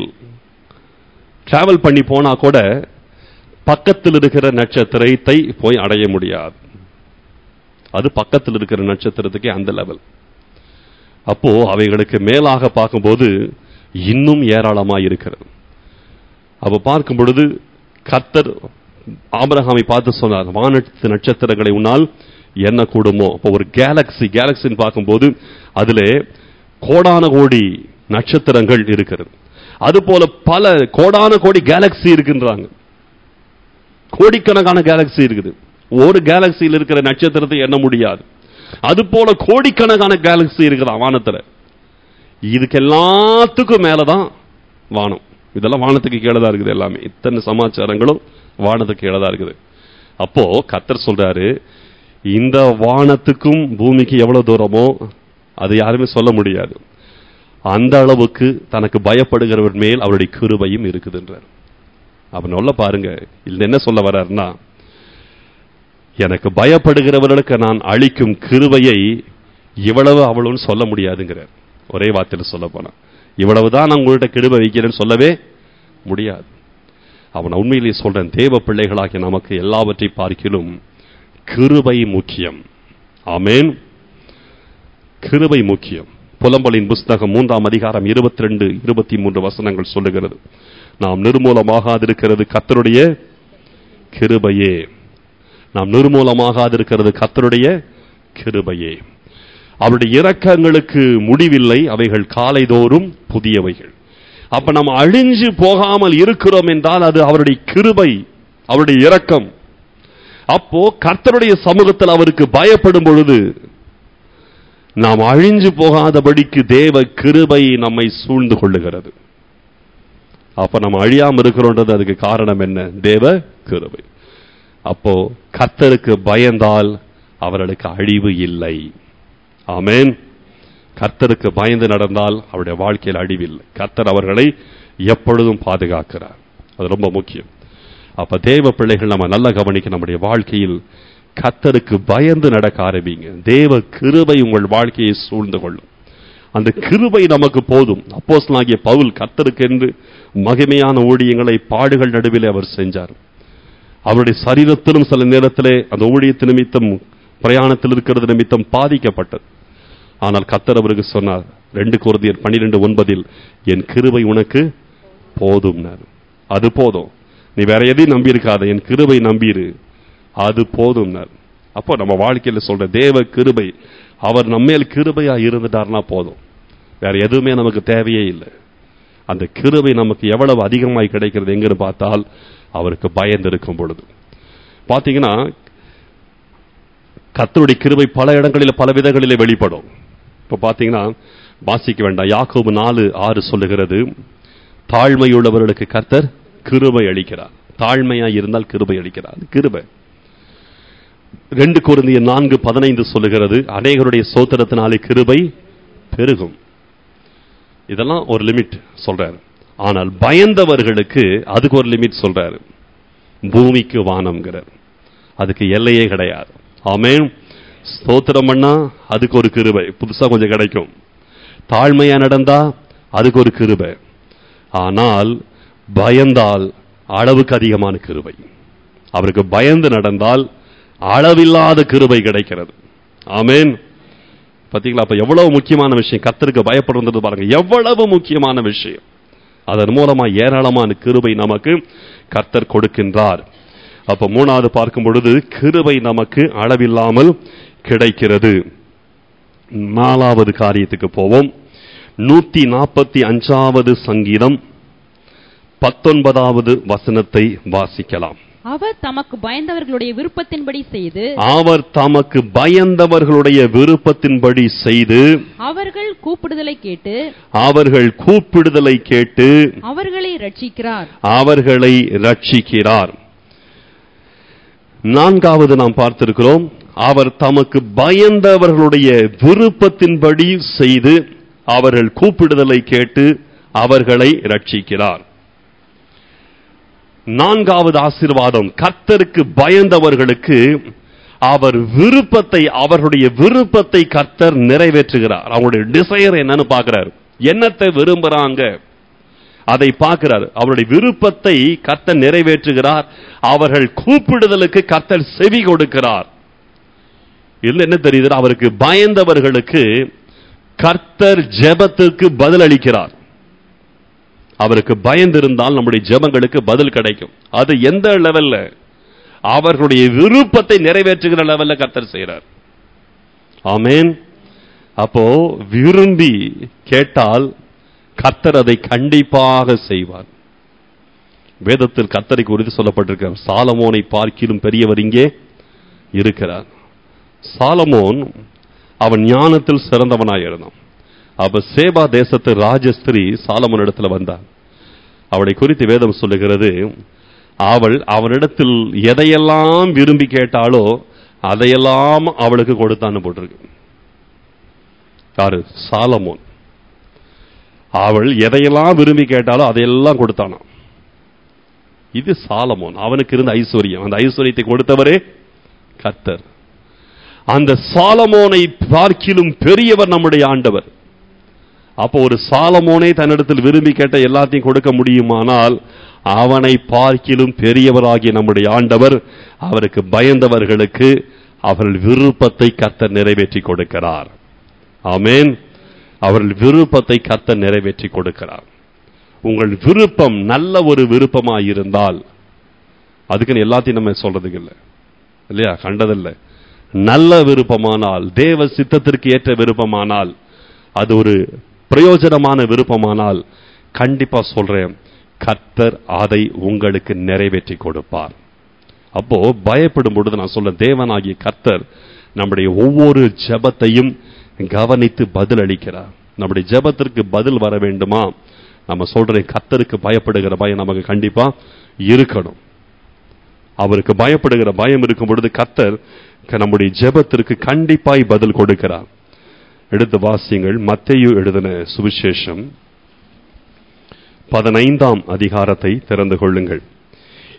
டிராவல் பண்ணி போனா கூட பக்கத்தில் இருக்கிற நட்சத்திரத்தை போய் அடைய முடியாது அது பக்கத்தில் இருக்கிற நட்சத்திரத்துக்கே அந்த லெவல் அப்போ அவைகளுக்கு மேலாக பார்க்கும்போது இன்னும் ஏராளமாக இருக்கிறது அப்ப பார்க்கும் பொழுது கர்த்தர் ஆபிரகாமை பார்த்து சொன்னார் வானத்து நட்சத்திரங்களை உன்னால் என்ன கூடுமோ அப்போ ஒரு கேலக்சி கேலக்சின்னு பார்க்கும்போது அதிலே கோடான கோடி நட்சத்திரங்கள் இருக்கிறது அதுபோல பல கோடான கோடி கேலக்சி இருக்குன்றாங்க கோடிக்கணக்கான கேலக்சி இருக்குது ஒரு கேலக்சியில் இருக்கிற நட்சத்திரத்தை எண்ண முடியாது அது போல கோடிக்கணக்கான கேலக்சி இருக்குதா வானத்துல இதுக்கு எல்லாத்துக்கும் மேலதான் வானம் இதெல்லாம் வானத்துக்கு கீழே தான் இருக்குது எல்லாமே இத்தனை சமாச்சாரங்களும் வானத்துக்கு கீழே தான் இருக்குது அப்போ கத்தர் சொல்றாரு இந்த வானத்துக்கும் பூமிக்கு எவ்வளவு தூரமோ அது யாருமே சொல்ல முடியாது அந்த அளவுக்கு தனக்கு பயப்படுகிறவர் மேல் அவருடைய கிருபையும் இருக்குதுன்றார் அப்ப நல்ல பாருங்க இதுல என்ன சொல்ல வர்றாருன்னா எனக்கு பயப்படுகிறவர்களுக்கு நான் அளிக்கும் கிருபையை இவ்வளவு அவ்வளவுன்னு சொல்ல முடியாதுங்கிறார் ஒரே வார்த்தையில் சொல்ல போனா இவ்வளவுதான் நான் உங்கள்கிட்ட கிருபை வைக்கிறேன்னு சொல்லவே முடியாது அவன் உண்மையிலேயே சொல்றேன் தேவ பிள்ளைகளாகிய நமக்கு எல்லாவற்றை பார்க்கிலும் கிருபை முக்கியம் ஆமேன் கிருபை முக்கியம் புலம்பலின் புஸ்தகம் மூன்றாம் அதிகாரம் இருபத்தி ரெண்டு இருபத்தி மூன்று வசனங்கள் சொல்லுகிறது நாம் நிர்மூலமாகாதிருக்கிறது கத்தருடைய கிருபையே நாம் நிர்மூலமாகாதிருக்கிறது கத்தருடைய கிருபையே அவருடைய இரக்கங்களுக்கு முடிவில்லை அவைகள் காலைதோறும் புதியவைகள் அப்ப நம்ம அழிஞ்சு போகாமல் இருக்கிறோம் என்றால் அது அவருடைய கிருபை அவருடைய இரக்கம் அப்போ கர்த்தருடைய சமூகத்தில் அவருக்கு பயப்படும் பொழுது நாம் அழிஞ்சு போகாதபடிக்கு தேவ கிருபை நம்மை சூழ்ந்து கொள்ளுகிறது அப்ப நம்ம அழியாம இருக்கிறோன்றது அதுக்கு காரணம் என்ன தேவ கிருபை அப்போ கர்த்தருக்கு பயந்தால் அவர்களுக்கு அழிவு இல்லை ஆமேன் கர்த்தருக்கு பயந்து நடந்தால் அவருடைய வாழ்க்கையில் அழிவில்லை கர்த்தர் அவர்களை எப்பொழுதும் பாதுகாக்கிறார் அது ரொம்ப முக்கியம் அப்ப தேவ பிள்ளைகள் நம்ம நல்ல கவனிக்க நம்முடைய வாழ்க்கையில் கத்தருக்கு பயந்து நடக்க ஆரம்பிங்க தேவ கிருபை உங்கள் வாழ்க்கையை சூழ்ந்து கொள்ளும் அந்த கிருபை நமக்கு போதும் அப்போஸ்தலனாகிய பவுல் கத்தருக்கு என்று மகிமையான ஊழியங்களை பாடுகள் நடுவிலே அவர் செஞ்சார் அவருடைய சரீரத்திலும் சில நேரத்திலே அந்த ஊழியத்து நிமித்தம் பிரயாணத்தில் இருக்கிறது நிமித்தம் பாதிக்கப்பட்டது ஆனால் கத்தர் அவருக்கு சொன்னார் ரெண்டு குருதியர் பன்னிரெண்டு ஒன்பதில் என் கிருபை உனக்கு போதும் அது போதும் நீ வேற எதையும் நம்பி இருக்காத என் கிருபை நம்பிரு அது போதும் அப்போ நம்ம வாழ்க்கையில சொல்ற தேவ கிருபை அவர் நம்மேல் கிருபையா இருந்துட்டார்னா போதும் வேற எதுவுமே நமக்கு தேவையே இல்லை அந்த கிருபை நமக்கு எவ்வளவு அதிகமாய் கிடைக்கிறது எங்கன்னு பார்த்தால் அவருக்கு பயந்து இருக்கும் பொழுது பாத்தீங்கன்னா கத்தருடைய கிருபை பல இடங்களில் பல விதங்களிலே வெளிப்படும் இப்ப பாத்தீங்கன்னா வாசிக்க வேண்டாம் யாக்கோபு நாலு ஆறு சொல்லுகிறது தாழ்மையுள்ளவர்களுக்கு கர்த்தர் கிருபை அளிக்கிறார் தாழ்மையா இருந்தால் கிருபை அளிக்கிறார் அது கிருபை ரெண்டு குருந்திய நான்கு பதினைந்து சொல்லுகிறது அநேகருடைய சோத்திரத்தினாலே கிருபை பெருகும் இதெல்லாம் ஒரு லிமிட் சொல்றாரு ஆனால் பயந்தவர்களுக்கு அதுக்கு ஒரு லிமிட் சொல்றாரு பூமிக்கு வானம்ங்கிறார் அதுக்கு எல்லையே கிடையாது ஆமென் ஸ்தோத்திரம் பண்ணா அதுக்கு ஒரு கிருபை புதுசா கொஞ்சம் கிடைக்கும் தாழ்மையா நடந்தா அதுக்கு ஒரு கிருபை ஆனால் பயந்தால் அளவுக்கு அதிகமான கிருபை அவருக்கு பயந்து நடந்தால் அளவில்லாத கிருபை கிடைக்கிறது ஆமென் பாத்தீங்களா அப்ப எவ்வளவு முக்கியமான விஷயம் கத்தருக்கு பயப்படுறது பாருங்க எவ்வளவு முக்கியமான விஷயம் அதன் மூலமா ஏராளமான கிருபை நமக்கு கர்த்தர் கொடுக்கின்றார் அப்ப மூணாவது பார்க்கும் பொழுது கிருபை நமக்கு அளவில்லாமல் கிடைக்கிறது நாலாவது காரியத்துக்கு போவோம் நூத்தி நாற்பத்தி அஞ்சாவது சங்கீதம் பத்தொன்பதாவது வசனத்தை வாசிக்கலாம் அவர் தமக்கு பயந்தவர்களுடைய விருப்பத்தின்படி செய்து அவர் தமக்கு பயந்தவர்களுடைய விருப்பத்தின்படி செய்து அவர்கள் கூப்பிடுதலை கேட்டு அவர்கள் கூப்பிடுதலை கேட்டு அவர்களை ரட்சிக்கிறார் அவர்களை ரட்சிக்கிறார் நான்காவது நாம் பார்த்திருக்கிறோம் அவர் தமக்கு பயந்தவர்களுடைய விருப்பத்தின்படி செய்து அவர்கள் கூப்பிடுதலை கேட்டு அவர்களை ரட்சிக்கிறார் நான்காவது ஆசீர்வாதம் கர்த்தருக்கு பயந்தவர்களுக்கு அவர் விருப்பத்தை அவர்களுடைய விருப்பத்தை கர்த்தர் நிறைவேற்றுகிறார் அவருடைய டிசையர் என்னன்னு பார்க்கிறார் என்னத்தை விரும்புறாங்க அதை பார்க்கிறார் அவருடைய விருப்பத்தை கர்த்தர் நிறைவேற்றுகிறார் அவர்கள் கூப்பிடுதலுக்கு கர்த்தர் செவி கொடுக்கிறார் இதுல என்ன தெரியுது அவருக்கு பயந்தவர்களுக்கு கர்த்தர் ஜெபத்துக்கு பதில் அளிக்கிறார் அவருக்கு பயந்திருந்தால் நம்முடைய ஜெபங்களுக்கு பதில் கிடைக்கும் அது எந்த லெவல்ல அவர்களுடைய விருப்பத்தை நிறைவேற்றுகிற லெவல்ல கர்த்தர் செய்கிறார் ஆமேன் அப்போ விரும்பி கேட்டால் கர்த்தர் அதை கண்டிப்பாக செய்வார் வேதத்தில் கர்த்தரை குறித்து சொல்லப்பட்டிருக்கிறார் சாலமோனை பார்க்கிலும் பெரியவர் இங்கே இருக்கிறார் சாலமோன் அவன் ஞானத்தில் சிறந்தவனாய் இருந்தான் அப்ப சேபா தேசத்து ராஜஸ்திரி சாலமோன் இடத்துல வந்தார் அவளை குறித்து வேதம் சொல்லுகிறது அவள் அவனிடத்தில் எதையெல்லாம் விரும்பி கேட்டாலோ அதையெல்லாம் அவளுக்கு கொடுத்தான்னு போட்டிருக்கு யாரு சாலமோன் அவள் எதையெல்லாம் விரும்பி கேட்டாலோ அதையெல்லாம் கொடுத்தானாம் இது சாலமோன் அவனுக்கு இருந்த ஐஸ்வர்யம் அந்த ஐஸ்வர்யத்தை கொடுத்தவரே கர்த்தர் அந்த சாலமோனை பார்க்கிலும் பெரியவர் நம்முடைய ஆண்டவர் அப்போ ஒரு சாலமோனே தன்னிடத்தில் விரும்பி கேட்ட எல்லாத்தையும் கொடுக்க முடியுமானால் அவனை பார்க்கிலும் பெரியவராகிய நம்முடைய ஆண்டவர் அவருக்கு பயந்தவர்களுக்கு அவர்கள் விருப்பத்தை கர்த்தர் நிறைவேற்றி கொடுக்கிறார் ஆமேன் அவர்கள் விருப்பத்தை கர்த்தர் நிறைவேற்றி கொடுக்கிறார் உங்கள் விருப்பம் நல்ல ஒரு விருப்பமாக இருந்தால் அதுக்குன்னு எல்லாத்தையும் நம்ம சொல்றதுக்கு இல்லை இல்லையா கண்டதில்லை நல்ல விருப்பமானால் தேவ சித்தத்திற்கு ஏற்ற விருப்பமானால் அது ஒரு பிரயோஜனமான விருப்பமானால் கண்டிப்பா சொல்றேன் கர்த்தர் அதை உங்களுக்கு நிறைவேற்றி கொடுப்பார் அப்போ பயப்படும் பொழுது நான் சொல்ல தேவனாகிய கர்த்தர் நம்முடைய ஒவ்வொரு ஜெபத்தையும் கவனித்து பதில் அளிக்கிறார் நம்முடைய ஜெபத்திற்கு பதில் வர வேண்டுமா நம்ம சொல்ற கர்த்தருக்கு பயப்படுகிற பயம் நமக்கு கண்டிப்பா இருக்கணும் அவருக்கு பயப்படுகிற பயம் இருக்கும் பொழுது கர்த்தர் நம்முடைய ஜெபத்திற்கு கண்டிப்பாய் பதில் கொடுக்கிறார் எடுத்து வாசியங்கள் மத்தையு எழுதின சுவிசேஷம் பதினைந்தாம் அதிகாரத்தை திறந்து கொள்ளுங்கள்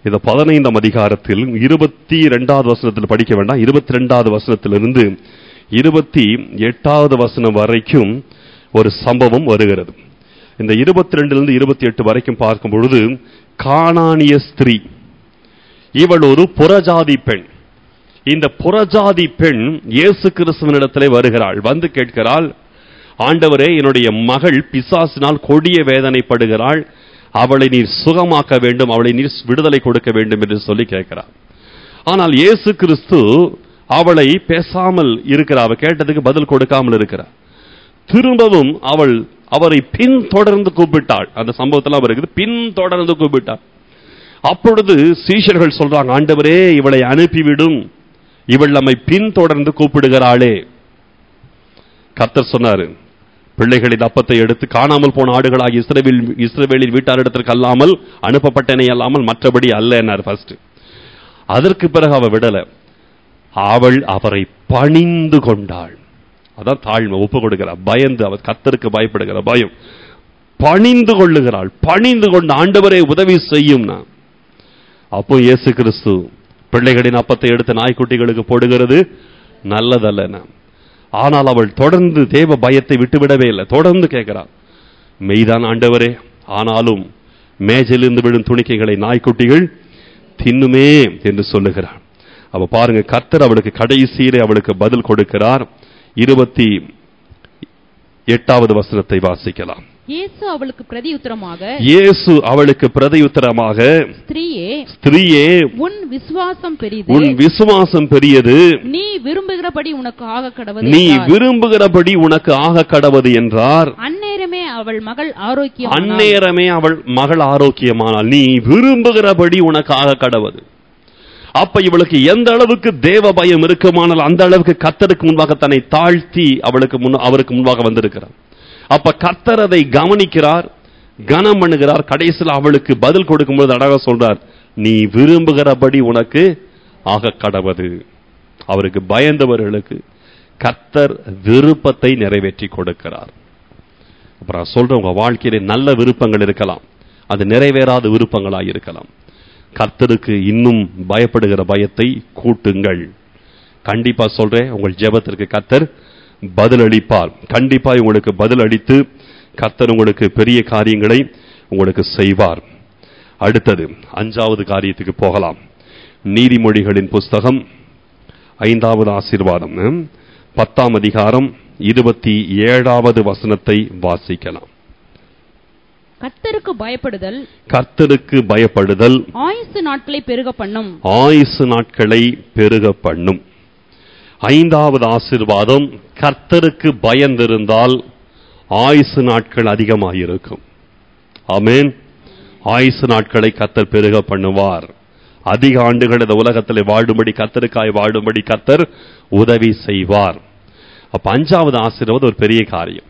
இந்த பதினைந்தாம் அதிகாரத்தில் இருபத்தி ரெண்டாவது வசனத்தில் படிக்க வேண்டாம் இருபத்தி ரெண்டாவது வசனத்திலிருந்து இருபத்தி எட்டாவது வசனம் வரைக்கும் ஒரு சம்பவம் வருகிறது இந்த இருபத்தி ரெண்டிலிருந்து இருபத்தி எட்டு வரைக்கும் பார்க்கும் பொழுது கானானிய ஸ்திரீ இவள் ஒரு புறஜாதி பெண் இந்த புறஜாதி பெண் இயேசு கிறிஸ்துவனிடத்திலே வருகிறாள் வந்து கேட்கிறாள் ஆண்டவரே என்னுடைய மகள் பிசாசினால் கொடிய வேதனைப்படுகிறாள் அவளை நீர் சுகமாக்க வேண்டும் அவளை நீர் விடுதலை கொடுக்க வேண்டும் என்று சொல்லி கேட்கிறார் ஆனால் இயேசு கிறிஸ்து அவளை பேசாமல் இருக்கிறார் அவ கேட்டதுக்கு பதில் கொடுக்காமல் இருக்கிறார் திரும்பவும் அவள் அவரை பின்தொடர்ந்து கூப்பிட்டாள் அந்த சம்பவத்தெல்லாம் இருக்குது பின்தொடர்ந்து கூப்பிட்டாள் அப்பொழுது சீஷர்கள் சொல்றாங்க ஆண்டவரே இவளை அனுப்பிவிடும் இவள் நம்மை பின்தொடர்ந்து கூப்பிடுகிறாளே கர்த்தர் சொன்னாரு பிள்ளைகளின் அப்பத்தை எடுத்து காணாமல் போன ஆடுகளாகி இஸ்ரவேல் இஸ்ரவேலின் வீட்டாரிடத்திற்கு அல்லாமல் அனுப்பப்பட்டனை அல்லாமல் மற்றபடி அல்ல என்னார் ஃபர்ஸ்ட் அதற்கு பிறகு அவ விடல அவள் அவரை பணிந்து கொண்டாள் அதான் தாழ்மை ஒப்பு கொடுக்கிறார் பயந்து அவர் கத்தருக்கு பயப்படுகிற பயம் பணிந்து கொள்ளுகிறாள் பணிந்து கொண்டு ஆண்டவரே உதவி செய்யும் நான் அப்போ இயேசு கிறிஸ்து பிள்ளைகளின் அப்பத்தை எடுத்து நாய்க்குட்டிகளுக்கு போடுகிறது நல்லதல்ல நான் ஆனால் அவள் தொடர்ந்து தேவ பயத்தை விட்டுவிடவே இல்லை தொடர்ந்து கேட்கிறாள் மெய்தான் ஆண்டவரே ஆனாலும் மேஜிலிருந்து விழும் துணிக்கைகளை நாய்க்குட்டிகள் தின்னுமே என்று சொல்லுகிறார் அவ பாருங்க கர்த்தர் அவளுக்கு கடைசியிலே அவளுக்கு பதில் கொடுக்கிறார் இருபத்தி எட்டாவது வசனத்தை வாசிக்கலாம் இயேசு அவளுக்கு பிரதியுத்தரமாக இயேசு அவளுக்கு பிரதியுத்தரமாக ஸ்திரீயே ஸ்திரீயே உன் விசுவாசம் பெரிது உன் விசுவாசம் பெரியது நீ விரும்புகிறபடி உனக்கு ஆக கடவுள் நீ விரும்புகிறபடி உனக்கு ஆக கடவது என்றார் அந்நேரமே அவள் மகள் ஆரோக்கியம் அந்நேரமே அவள் மகள் ஆரோக்கியமானாள் நீ விரும்புகிறபடி உனக்கு ஆக கடவது அப்ப இவளுக்கு எந்த அளவுக்கு தேவ பயம் இருக்குமானால் அந்த அளவுக்கு கத்தருக்கு முன்பாக தன்னை தாழ்த்தி அவளுக்கு முன் அவருக்கு முன்பாக வந்திருக்கிறார் அப்ப கத்தர் அதை கவனிக்கிறார் கனம் பண்ணுகிறார் கடைசியில் அவளுக்கு பதில் கொடுக்கும்போது அழகா சொல்றார் நீ விரும்புகிறபடி உனக்கு ஆக கடவது அவருக்கு பயந்தவர்களுக்கு கத்தர் விருப்பத்தை நிறைவேற்றி கொடுக்கிறார் அப்புறம் சொல்ற உங்க வாழ்க்கையில நல்ல விருப்பங்கள் இருக்கலாம் அது நிறைவேறாத விருப்பங்களாய் இருக்கலாம் கர்த்தருக்கு இன்னும் பயப்படுகிற பயத்தை கூட்டுங்கள் கண்டிப்பா சொல்றேன் உங்கள் ஜெபத்திற்கு கர்த்தர் பதில் அளிப்பார் கண்டிப்பா உங்களுக்கு பதில் அளித்து கர்த்தர் உங்களுக்கு பெரிய காரியங்களை உங்களுக்கு செய்வார் அடுத்தது அஞ்சாவது காரியத்துக்கு போகலாம் நீதிமொழிகளின் புஸ்தகம் ஐந்தாவது ஆசீர்வாதம் ம், பத்தாம் அதிகாரம் இருபத்தி ஏழாவது வசனத்தை வாசிக்கலாம் கர்த்தருக்கு பயப்படுதல் கர்த்தருக்கு பயப்படுதல் ஆயுசு நாட்களை பெருக பண்ணும் ஆயுசு நாட்களை பெருக பண்ணும் ஐந்தாவது ஆசீர்வாதம் கர்த்தருக்கு பயந்திருந்தால் ஆயுசு நாட்கள் அதிகமாயிருக்கும் ஆமென் ஆயுசு நாட்களை கர்த்தர் பெருக பண்ணுவார் அதிக ஆண்டுகள் இந்த உலகத்தில் வாழும்படி கர்த்தருக்காய் வாழும்படி கர்த்தர் உதவி செய்வார் அப்ப அஞ்சாவது ஆசீர்வாதம் ஒரு பெரிய காரியம்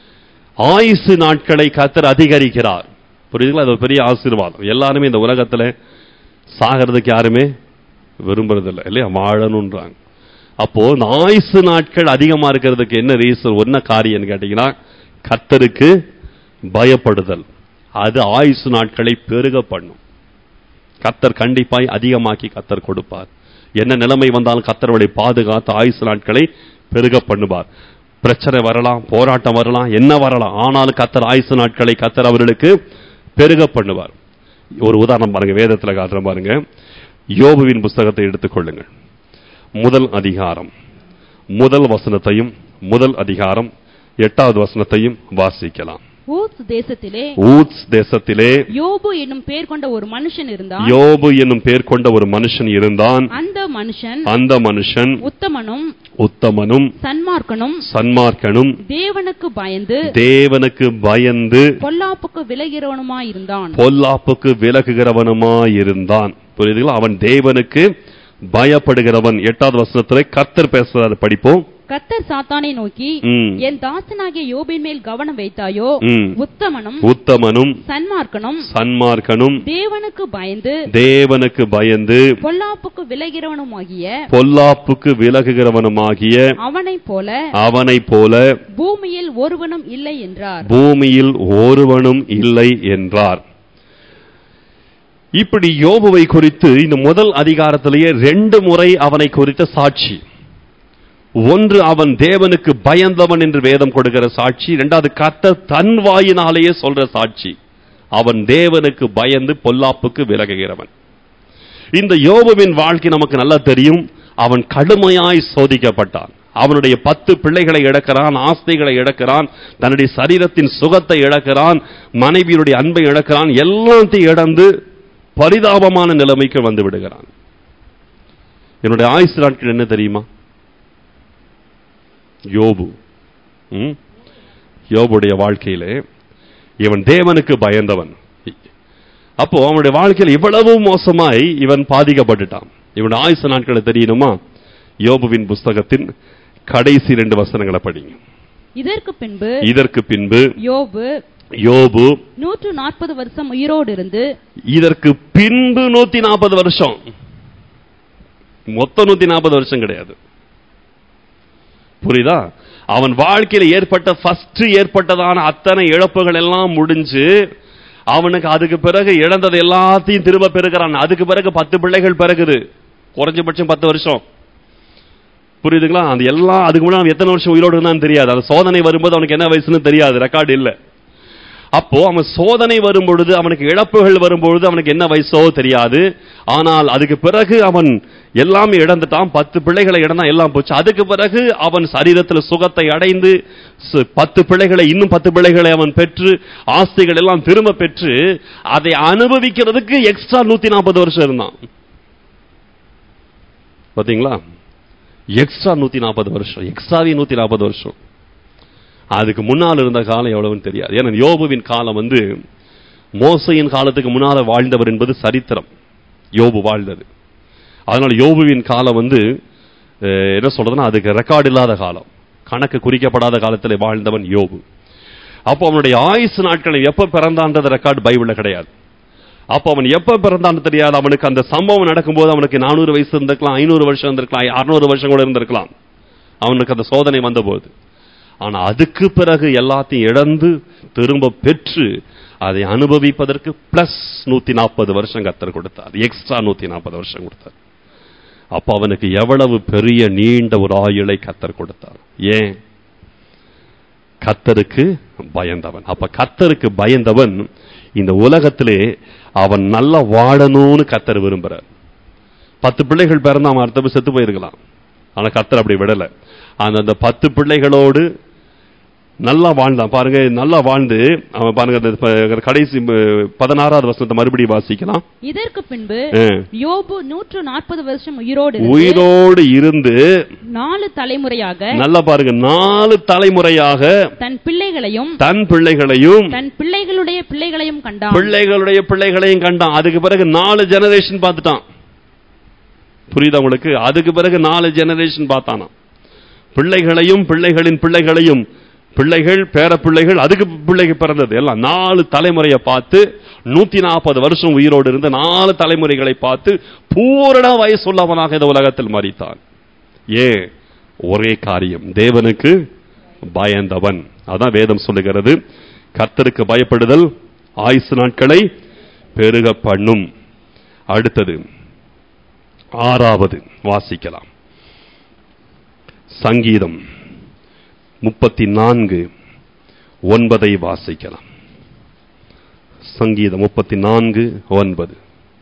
ஆயுசு நாட்களை கர்த்தர் அதிகரிக்கிறார் புரியுதுங்களா அது ஒரு பெரிய ஆசீர்வாதம் எல்லாருமே இந்த உலகத்துல சாகிறதுக்கு யாருமே விரும்புறதில்லை இல்லையா வாழணுன்றாங்க அப்போ இந்த ஆயுசு நாட்கள் அதிகமா இருக்கிறதுக்கு என்ன ரீசன் என்ன காரியம்னு கேட்டீங்கன்னா கர்த்தருக்கு பயப்படுதல் அது ஆயுசு நாட்களை பெருக பண்ணும் கர்த்தர் கண்டிப்பாய் அதிகமாக்கி கர்த்தர் கொடுப்பார் என்ன நிலைமை வந்தாலும் கர்த்தர்களை பாதுகாத்து ஆயுசு நாட்களை பெருக பண்ணுவார் பிரச்சனை வரலாம் போராட்டம் வரலாம் என்ன வரலாம் ஆனாலும் கர்த்தர் ஆயுசு நாட்களை கர்த்தர் அவர்களுக்கு பெருக பண்ணுவார் ஒரு உதாரணம் பாருங்க வேதத்துல காட்டுற பாருங்க யோபுவின் புஸ்தகத்தை எடுத்துக்கொள்ளுங்கள் முதல் அதிகாரம் முதல் வசனத்தையும் முதல் அதிகாரம் எட்டாவது வசனத்தையும் வாசிக்கலாம் ஊஸ் தேசத்திலே ஊத்ஸ் தேசத்திலே யோபு என்னும் பேர் கொண்ட ஒரு மனுஷன் இருந்தான் யோபு என்னும் பேர் கொண்ட ஒரு மனுஷன் இருந்தான் அந்த மனுஷன் அந்த மனுஷன் உத்தமனும் உத்தமனும் சன்மார்க்கனும் சன்மார்க்கனும் தேவனுக்கு பயந்து தேவனுக்கு பயந்து பொல்லாப்புக்கு விலகிறவனுமாயிருந்தான் பொல்லாப்புக்கு விலகுகிறவனுமாயிருந்தான் புரியுதுங்களா அவன் தேவனுக்கு பயப்படுகிறவன் எட்டாவது வசனத்துல கர்த்தர் பேசுறாரு படிப்போம் கர்த்தர் சாத்தானை நோக்கி ம். என் தாசனாகிய யோபின் மேல் கவனம் வைத்தாயோ ம். உத்தமனும் உத்தமனும் சன்மார்க்கனும் சன்மார்க்கனும் தேவனுக்கு பயந்து தேவனுக்கு பயந்து பொல்லாப்புக்கு விலகிறவனுமாகிய பொல்லாப்புக்கு விலகுகிறவனுமாகிய அவனைப் போல அவனைப் போல பூமியில் ஒருவனும் இல்லை என்றார் பூமியில் ஒருவனும் இல்லை என்றார் இப்படி யோபுவை குறித்து இந்த முதல் அதிகாரத்திலேயே ரெண்டு முறை அவனை குறித்த சாட்சி ஒன்று அவன் தேவனுக்கு பயந்தவன் என்று வேதம் கொடுக்கிற சாட்சி இரண்டாவது கத்த தன் வாயினாலேயே சொல்ற சாட்சி அவன் தேவனுக்கு பயந்து பொல்லாப்புக்கு விலகுகிறவன் இந்த யோபுவின் வாழ்க்கை நமக்கு நல்லா தெரியும் அவன் கடுமையாய் சோதிக்கப்பட்டான் அவனுடைய பத்து பிள்ளைகளை இழக்கிறான் ஆஸ்திகளை இழக்கிறான் தன்னுடைய சரீரத்தின் சுகத்தை இழக்கிறான் மனைவியுடைய அன்பை இழக்கிறான் எல்லாத்தையும் இழந்து பரிதாபமான நிலைமைக்கு வந்து விடுகிறான் என்னுடைய ஆயுசு நாட்கள் என்ன தெரியுமா யோபு ம்? யோபுடைய வாழ்க்கையிலே இவன் தேவனுக்கு பயந்தவன் அப்போ அவனுடைய வாழ்க்கையில் இவ்வளவு மோசமாய் இவன் பாதிக்கப்பட்டுட்டான் இவன் ஆயுசு நாட்களை தெரியணுமா யோபுவின் புஸ்தகத்தின் கடைசி ரெண்டு வசனங்களை படிங்க இதற்கு பின்பு இதற்கு பின்பு யோபு யோபு நூற்று நாற்பது வருஷம் உயிரோடு இருந்து இதற்கு பின்பு நூத்தி நாற்பது வருஷம் மொத்தம் நூத்தி நாற்பது வருஷம் கிடையாது புரியுதா அவன் வாழ்க்கையில ஏற்பட்ட ஃபர்ஸ்ட் ஏற்பட்டதான அத்தனை இழப்புகள் எல்லாம் முடிஞ்சு அவனுக்கு அதுக்கு பிறகு இழந்தது எல்லாத்தையும் திரும்ப பெறுகிறான் அதுக்கு பிறகு பத்து பிள்ளைகள் பிறகுது குறைஞ்சபட்சம் பத்து வருஷம் புரியுதுங்களா அந்த எல்லாம் அதுக்கு முன்னாடி அவன் எத்தனை வருஷம் உயிரோடு இருந்தான்னு தெரியாது அந்த சோதனை வரும்போது அவனுக்கு என்ன வயசுன்னு தெரியாது ரெக்கார்டு இல்லை அப்போ அவன் சோதனை வரும்பொழுது அவனுக்கு இழப்புகள் வரும்பொழுது அவனுக்கு என்ன வயசோ தெரியாது ஆனால் அதுக்கு பிறகு அவன் எல்லாமே இழந்துட்டான் பத்து பிள்ளைகளை இழந்தான் எல்லாம் போச்சு அதுக்கு பிறகு அவன் சரீரத்தில் சுகத்தை அடைந்து சு- பத்து பிள்ளைகளை இன்னும் பத்து பிள்ளைகளை அவன் பெற்று ஆஸ்திகள் எல்லாம் திரும்ப பெற்று அதை அனுபவிக்கிறதுக்கு எக்ஸ்ட்ரா நூத்தி நாற்பது வருஷம் இருந்தான் பாத்தீங்களா எக்ஸ்ட்ரா நூத்தி நாற்பது வருஷம் எக்ஸ்ட்ராவே நூத்தி நாற்பது வருஷம் அதுக்கு முன்னால் இருந்த காலம் எவ்வளவுன்னு தெரியாது ஏன்னா யோபுவின் காலம் வந்து மோசையின் காலத்துக்கு முன்னால வாழ்ந்தவர் என்பது சரித்திரம் யோபு வாழ்ந்தது அதனால யோபுவின் காலம் வந்து அஹ், என்ன சொல்றதுன்னா அதுக்கு ரெக்கார்டு இல்லாத காலம் கணக்கு குறிக்கப்படாத காலத்தில் வாழ்ந்தவன் யோபு அப்போ அவனுடைய ஆயுசு நாட்களை எப்ப பிறந்தான்றது ரெக்கார்டு பைபிள்ல கிடையாது அப்போ அவன் எப்ப பிறந்தான்னு தெரியாது அவனுக்கு அந்த சம்பவம் நடக்கும்போது அவனுக்கு நானூறு வயசு இருந்திருக்கலாம் ஐநூறு வருஷம் இருந்திருக்கலாம் அறுநூறு வருஷம் கூட இருந்திருக்கலாம் அவனுக்கு அந்த சோதனை வந்தபோது ஆனா அதுக்கு பிறகு எல்லாத்தையும் இழந்து திரும்ப பெற்று அதை அனுபவிப்பதற்கு பிளஸ் நூத்தி நாற்பது வருஷம் கத்தர் கொடுத்தார் எக்ஸ்ட்ரா நூத்தி நாற்பது வருஷம் கொடுத்தார் அப்ப அவனுக்கு எவ்வளவு பெரிய நீண்ட ஒரு ஆயுளை கத்தர் கொடுத்தார் ஏன் கத்தருக்கு பயந்தவன் அப்ப கத்தருக்கு பயந்தவன் இந்த உலகத்திலே அவன் நல்லா வாழணும்னு கத்தர் விரும்புறார் பத்து பிள்ளைகள் பிறந்து அவன் அடுத்த செத்து போயிருக்கலாம் ஆனா கத்தர் அப்படி விடல அந்த அந்த பத்து பிள்ளைகளோடு நல்லா வாழ்ந்தான் பாருங்க நல்லா வாழ்ந்து அவன் பாருங்க அந்த ப- கடைசி ப- பதினாறாவது வருஷத்தை மறுபடியும் வாசிக்கலாம் இதற்கு பின்பு ஆ. யோபு நூற்று நாற்பது வருஷம் உயிரோடு இருந்து உயிரோடு இருந்து நாலு தலைமுறையாக நல்லா பாருங்க நாலு தலைமுறையாக தன் பிள்ளைகளையும் தன் பிள்ளைகளையும் தன் பிள்ளைகளுடைய பிள்ளைகளையும் கண்டான் பிள்ளைகளுடைய பிள்ளைகளையும் கண்டான் அதுக்கு பிறகு நாலு ஜெனரேஷன் பார்த்துட்டான் புரியுதா உங்களுக்கு அதுக்கு பிறகு நாலு ஜெனரேஷன் பார்த்தானா பிள்ளைகளையும் பிள்ளைகளின் பிள்ளைகளையும் பிள்ளைகள் பேர பிள்ளைகள் அதுக்கு பிள்ளைக்கு பிறந்தது எல்லாம் நாலு தலைமுறையை பார்த்து நூத்தி நாற்பது வருஷம் உயிரோடு இருந்த நாலு தலைமுறைகளை பார்த்து பூரண வயசுள்ளவனாக இந்த உலகத்தில் மறித்தான் ஏன் ஒரே காரியம் தேவனுக்கு பயந்தவன் அதான் வேதம் சொல்லுகிறது கர்த்தருக்கு பயப்படுதல் ஆயுசு நாட்களை பெருக பண்ணும் அடுத்தது ஆறாவது வாசிக்கலாம் சங்கீதம் முப்பத்தி நான்கு ஒன்பதை வாசிக்கலாம் சங்கீதம் முப்பத்தி நான்கு ஒன்பது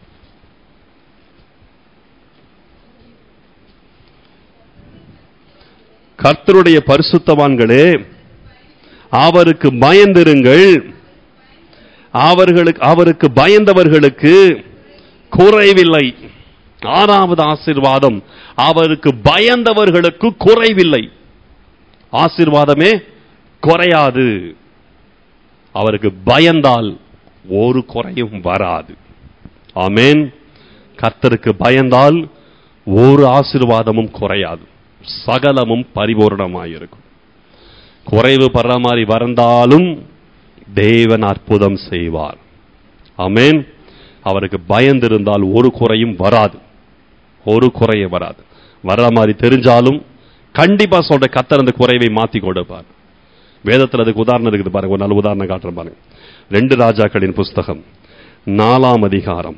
கர்த்தருடைய பரிசுத்தவான்களே அவருக்கு பயந்திருங்கள் அவர்களுக்கு அவருக்கு பயந்தவர்களுக்கு குறைவில்லை ஆறாவது ஆசீர்வாதம் அவருக்கு பயந்தவர்களுக்கு குறைவில்லை ஆசீர்வாதமே குறையாது அவருக்கு பயந்தால் ஒரு குறையும் வராது ஆமென் கர்த்தருக்கு பயந்தால் ஒரு ஆசீர்வாதமும் குறையாது சகலமும் பரிபூர்ணமாயிருக்கும் குறைவு படுற மாதிரி வந்தாலும் தேவன் அற்புதம் செய்வார் ஆமென் அவருக்கு பயந்திருந்தால் ஒரு குறையும் வராது ஒரு குறையும் வராது வர்ற மாதிரி தெரிஞ்சாலும் கண்டிப்பா சொல்ற கத்தர் அந்த குறைவை மாத்தி கொடுப்பார் வேதத்தில் அதுக்கு உதாரணம் இருக்குது பாருங்க ஒரு நல்ல உதாரணம் காட்டுறேன் பாருங்க ரெண்டு ராஜாக்களின் புஸ்தகம் நாலாம் அதிகாரம்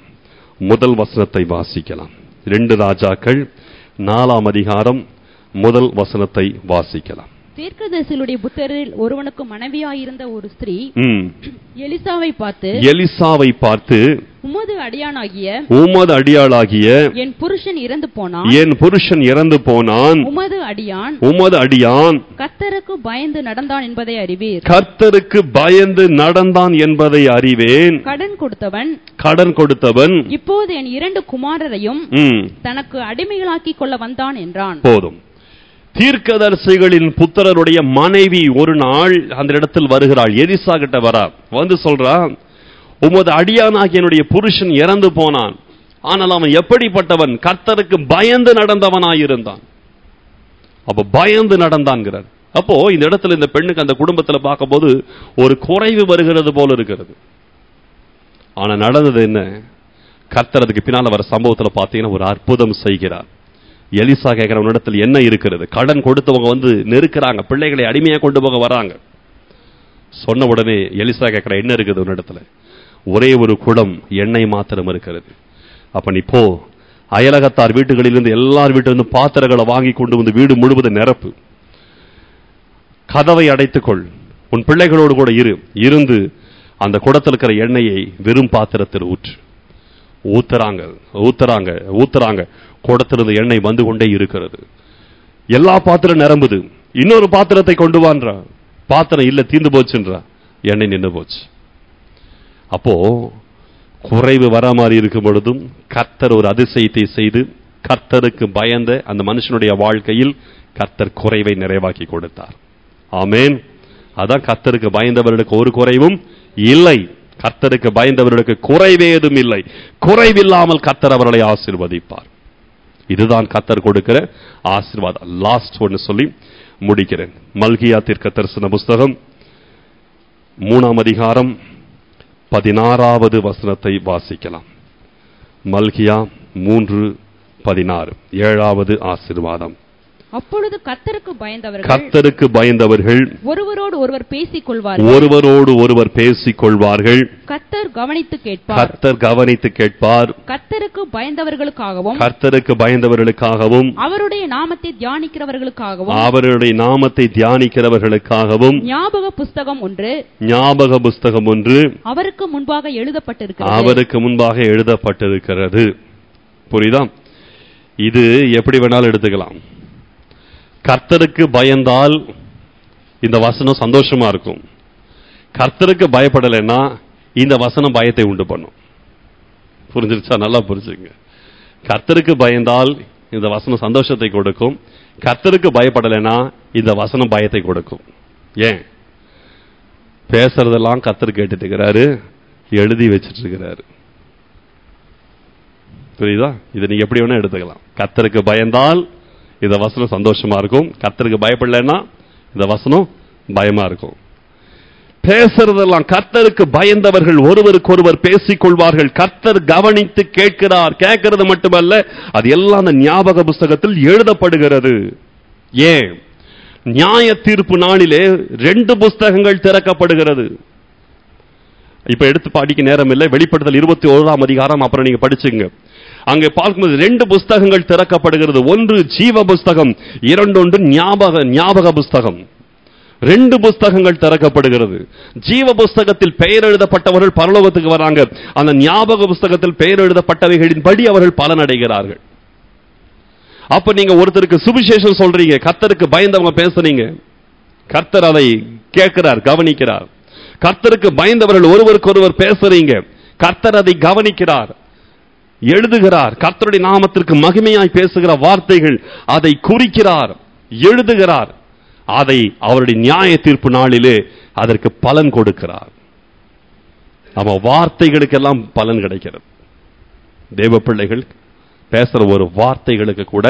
முதல் வசனத்தை வாசிக்கலாம் ரெண்டு ராஜாக்கள் நாலாம் அதிகாரம் முதல் வசனத்தை வாசிக்கலாம் தீர்க்கதரிசிகளுடைய புத்தரில் ஒருவனுக்கு மனைவியாயிருந்த ஒரு ஸ்திரீ ம். எலிசாவை பார்த்து எலிசாவை பார்த்து உமது அடியானாகிய உமது அடியாளாகிய என் புருஷன் இறந்து போனான் என் புருஷன் இறந்து போனான் உமது அடியான் உமது அடியான் கத்தருக்கு பயந்து நடந்தான் என்பதை அறிவீர் கர்த்தருக்கு பயந்து நடந்தான் என்பதை அறிவேன் கடன் கொடுத்தவன் கடன் கொடுத்தவன் இப்போது என் இரண்டு குமாரரையும் ம், தனக்கு அடிமைகளாக்கிக் கொள்ள வந்தான் என்றான் போதும் தீர்க்கதரிசிகளின் புத்திரருடைய மனைவி ஒரு நாள் அந்த இடத்தில் வருகிறாள் எலிசா கிட்ட வரா வந்து சொல்றா உமது அடியானாகிய என்னுடைய புருஷன் இறந்து போனான் ஆனால் அவன் எப்படிப்பட்டவன் கர்த்தருக்கு பயந்து நடந்தவனாயிருந்தான் அப்ப பயந்து நடந்தான்கிறார் அப்போ இந்த இடத்துல இந்த பெண்ணுக்கு அந்த குடும்பத்துல பார்க்கும்போது ஒரு குறைவு வருகிறது போல இருக்கிறது ஆனா நடந்தது என்ன கர்த்தர் அதுக்கு பின்னால வர சம்பவத்துல பார்த்தீங்கன்னா ஒரு அற்புதம் செய்கிறார் எலிசா கேட்கிற இடத்துல என்ன இருக்கிறது கடன் கொடுத்தவங்க வந்து நெருக்கிறாங்க பிள்ளைகளை அடிமையா கொண்டு போக வராங்க சொன்ன உடனே எலிசா கேட்கிற என்ன இருக்குது ஒரு இடத்துல ஒரே ஒரு குடம் எண்ணெய் மாத்திரம் இருக்கிறது அப்ப நீ போ அயலகத்தார் வீட்டுகளிலிருந்து எல்லார் வீட்டிலிருந்து பாத்திரங்களை வாங்கி கொண்டு வந்து வீடு முழுவதும் நிரப்பு கதவை அடைத்துக்கொள் உன் பிள்ளைகளோடு கூட இரு இருந்து அந்த குடத்தில் இருக்கிற எண்ணெயை வெறும் பாத்திரத்தில் ஊற்று ஊத்துறாங்க ஊத்துறாங்க ஊத்துறாங்க குடத்திலிருந்து எண்ணெய் வந்து கொண்டே இருக்கிறது எல்லா பாத்திரம் நிரம்புது இன்னொரு பாத்திரத்தை கொண்டு வான்றா பாத்திரம் இல்ல தீந்து போச்சுன்றா எண்ணெய் நின்று போச்சு அப்போ குறைவு வர மாதிரி இருக்கும் பொழுதும் கர்த்தர் ஒரு அதிசயத்தை செய்து கர்த்தருக்கு பயந்த அந்த மனுஷனுடைய வாழ்க்கையில் கர்த்தர் குறைவை நிறைவாக்கி கொடுத்தார் ஆமென் அதான் கர்த்தருக்கு பயந்தவர்களுக்கு ஒரு குறைவும் இல்லை கர்த்தருக்கு பயந்தவர்களுக்கு குறைவேதும் இல்லை குறைவில்லாமல் கர்த்தர் அவர்களை ஆசீர்வதிப்பார் இதுதான் கர்த்தர் கொடுக்கிற ஆசீர்வாதம் லாஸ்ட் ஒன்னு சொல்லி முடிக்கிறேன் மல்கியா தீர்க்க தரிசன புஸ்தகம் மூணாம் அதிகாரம் பதினாறாவது வசனத்தை வாசிக்கலாம் மல்கியா மூன்று பதினாறு ஏழாவது ஆசீர்வாதம் அப்பொழுது கத்தருக்கு பயந்தவர்கள் கர்த்தருக்கு பயந்தவர்கள் ஒருவரோடு ஒருவர் பேசிக் கொள்வார்கள் ஒருவரோடு ஒருவர் பேசிக் கொள்வார்கள் கத்தர் கவனித்து கேட்பார் கர்த்தர் கவனித்து கேட்பார் கத்தருக்கு பயந்தவர்களுக்காகவும் கர்த்தருக்கு பயந்தவர்களுக்காகவும் அவருடைய நாமத்தை தியானிக்கிறவர்களுக்காகவும் அவருடைய நாமத்தை தியானிக்கிறவர்களுக்காகவும் ஞாபக புஸ்தகம் ஒன்று ஞாபக புஸ்தகம் ஒன்று அவருக்கு முன்பாக எழுதப்பட்டிருக்கிறது அவருக்கு முன்பாக எழுதப்பட்டிருக்கிறது புரியுதா இது எப்படி வேணாலும் எடுத்துக்கலாம் கர்த்தருக்கு பயந்தால் இந்த வசனம் சந்தோஷமா இருக்கும் கர்த்தருக்கு பயப்படலைன்னா இந்த வசனம் பயத்தை உண்டு பண்ணும் புரிஞ்சிருச்சா நல்லா புரிஞ்சுங்க கர்த்தருக்கு பயந்தால் இந்த வசனம் சந்தோஷத்தை கொடுக்கும் கர்த்தருக்கு பயப்படலைன்னா இந்த வசனம் பயத்தை கொடுக்கும் ஏன் பேசுறதெல்லாம் கர்த்தர் கேட்டுட்டு இருக்கிறாரு எழுதி வச்சிட்டு இருக்கிறாரு புரியுதா இதை நீங்க எப்படி வேணா எடுத்துக்கலாம் கர்த்தருக்கு பயந்தால் இந்த வசனம் சந்தோஷமா இருக்கும் கர்த்தருக்கு பயப்படலைன்னா இந்த வசனம் பயமா இருக்கும் பேசுறதெல்லாம் கர்த்தருக்கு பயந்தவர்கள் ஒருவருக்கொருவர் பேசிக் கொள்வார்கள் கர்த்தர் கவனித்து கேட்கிறார் கேட்கிறது மட்டுமல்ல அது எல்லாம் அந்த ஞாபக புஸ்தகத்தில் எழுதப்படுகிறது ஏன் நியாய தீர்ப்பு நாளிலே ரெண்டு புஸ்தகங்கள் திறக்கப்படுகிறது இப்ப எடுத்து படிக்க நேரம் இல்லை வெளிப்படுத்தல் இருபத்தி ஓராம் அதிகாரம் அப்புறம் நீங்க படிச்சுங்க அங்கே பார்க்கும்போது ரெண்டு புஸ்தகங்கள் திறக்கப்படுகிறது ஒன்று ஜீவ புஸ்தகம் இரண்டொன்று ஞாபக ஞாபக புஸ்தகம் ரெண்டு புஸ்தகங்கள் திறக்கப்படுகிறது ஜீவ புஸ்தகத்தில் பெயர் எழுதப்பட்டவர்கள் பரலோகத்துக்கு வராங்க அந்த ஞாபக புஸ்தகத்தில் பெயர் எழுதப்பட்டவைகளின்படி அவர்கள் பலனடைகிறார்கள் அப்ப நீங்க ஒருத்தருக்கு சுவிசேஷம் சொல்றீங்க கர்த்தருக்கு பயந்தவங்க பேசுறீங்க கர்த்தர் அதை கேட்கிறார் கவனிக்கிறார் கர்த்தருக்கு பயந்தவர்கள் ஒருவருக்கொருவர் பேசுறீங்க கர்த்தர் அதை கவனிக்கிறார் எழுதுகிறார் கர்த்தருடைய நாமத்திற்கு மகிமையாய் பேசுகிற வார்த்தைகள் அதை குறிக்கிறார் எழுதுகிறார் அதை அவருடைய நியாய தீர்ப்பு நாளிலே அதற்கு பலன் கொடுக்கிறார் நம்ம வார்த்தைகளுக்கெல்லாம் பலன் கிடைக்கிறது தேவ பிள்ளைகள் பேசுற ஒரு வார்த்தைகளுக்கு கூட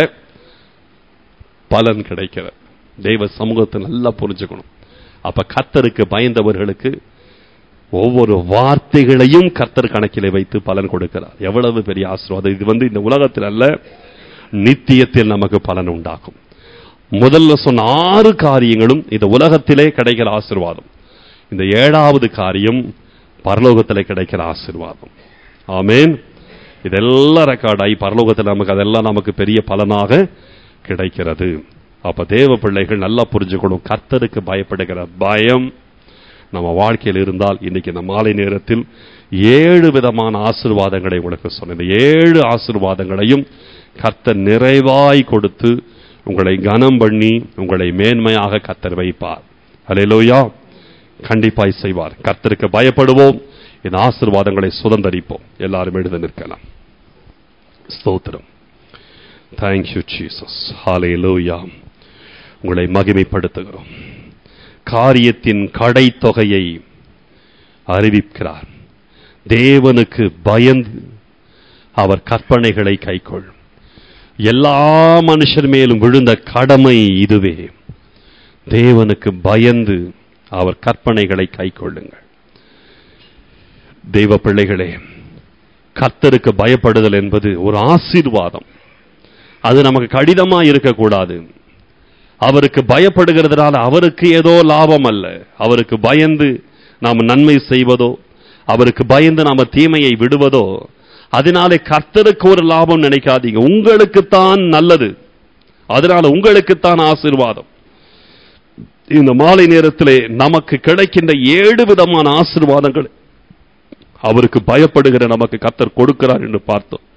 பலன் கிடைக்கிறது தெய்வ சமூகத்தை நல்லா புரிஞ்சுக்கணும் அப்ப கர்த்தருக்கு பயந்தவர்களுக்கு ஒவ்வொரு வார்த்தைகளையும் கர்த்தர் கணக்கிலே வைத்து பலன் கொடுக்கிறார் எவ்வளவு பெரிய ஆசீர்வாதம் இது வந்து இந்த உலகத்தில் அல்ல நித்தியத்தில் நமக்கு பலன் உண்டாகும் முதல்ல சொன்ன ஆறு காரியங்களும் இந்த உலகத்திலே கிடைக்கிற ஆசீர்வாதம் இந்த ஏழாவது காரியம் பரலோகத்திலே கிடைக்கிற ஆசீர்வாதம் ஆமென் இதெல்லாம் ரெக்கார்ட் ஆகி பரலோகத்தில் நமக்கு அதெல்லாம் நமக்கு பெரிய பலனாக கிடைக்கிறது அப்ப தேவ பிள்ளைகள் நல்லா புரிஞ்சுக்கணும் கர்த்தருக்கு பயப்படுகிற பயம் நம்ம வாழ்க்கையில் இருந்தால் இன்னைக்கு இந்த மாலை நேரத்தில் ஏழு விதமான ஆசீர்வாதங்களை உங்களுக்கு சொன்னேன் இந்த ஏழு ஆசீர்வாதங்களையும் கர்த்தர் நிறைவாய் கொடுத்து உங்களை கனம் பண்ணி உங்களை மேன்மையாக கர்த்தர் வைப்பார் அல்லேலூயா கண்டிப்பாய் செய்வார் கர்த்தருக்கு பயப்படுவோம் இந்த ஆசீர்வாதங்களை சுதந்தரிப்போம் எல்லாரும் எழுத நிற்கலாம் ஸ்தோத்திரம் தேங்க்யூ ஜீசஸ் ஹalleluya உங்களை மகிமைப்படுத்துகிறோம் காரியத்தின் கடை தொகையை அறிவிக்கிறார் தேவனுக்கு பயந்து அவர் கற்பனைகளை கைக்கொள் எல்லா மனுஷர் மேலும் விழுந்த கடமை இதுவே தேவனுக்கு பயந்து அவர் கற்பனைகளை கைக்கொள்ளுங்கள் தெய்வ பிள்ளைகளே கர்த்தருக்கு பயப்படுதல் என்பது ஒரு ஆசீர்வாதம் அது நமக்கு கடினமா இருக்கக்கூடாது அவருக்கு பயப்படுகிறதுனால அவருக்கு ஏதோ லாபம் அல்ல அவருக்கு பயந்து நாம் நன்மை செய்வதோ அவருக்கு பயந்து நாம தீமையை விடுவதோ அதனாலே கர்த்தருக்கு ஒரு லாபம் நினைக்காதீங்க உங்களுக்குத்தான் நல்லது அதனால உங்களுக்குத்தான் ஆசீர்வாதம் இந்த மாலை நேரத்திலே நமக்கு கிடைக்கின்ற ஏழு விதமான ஆசீர்வாதங்கள் அவருக்கு பயப்படுகிற நமக்கு கர்த்தர் கொடுக்கிறார் என்று பார்த்தோம்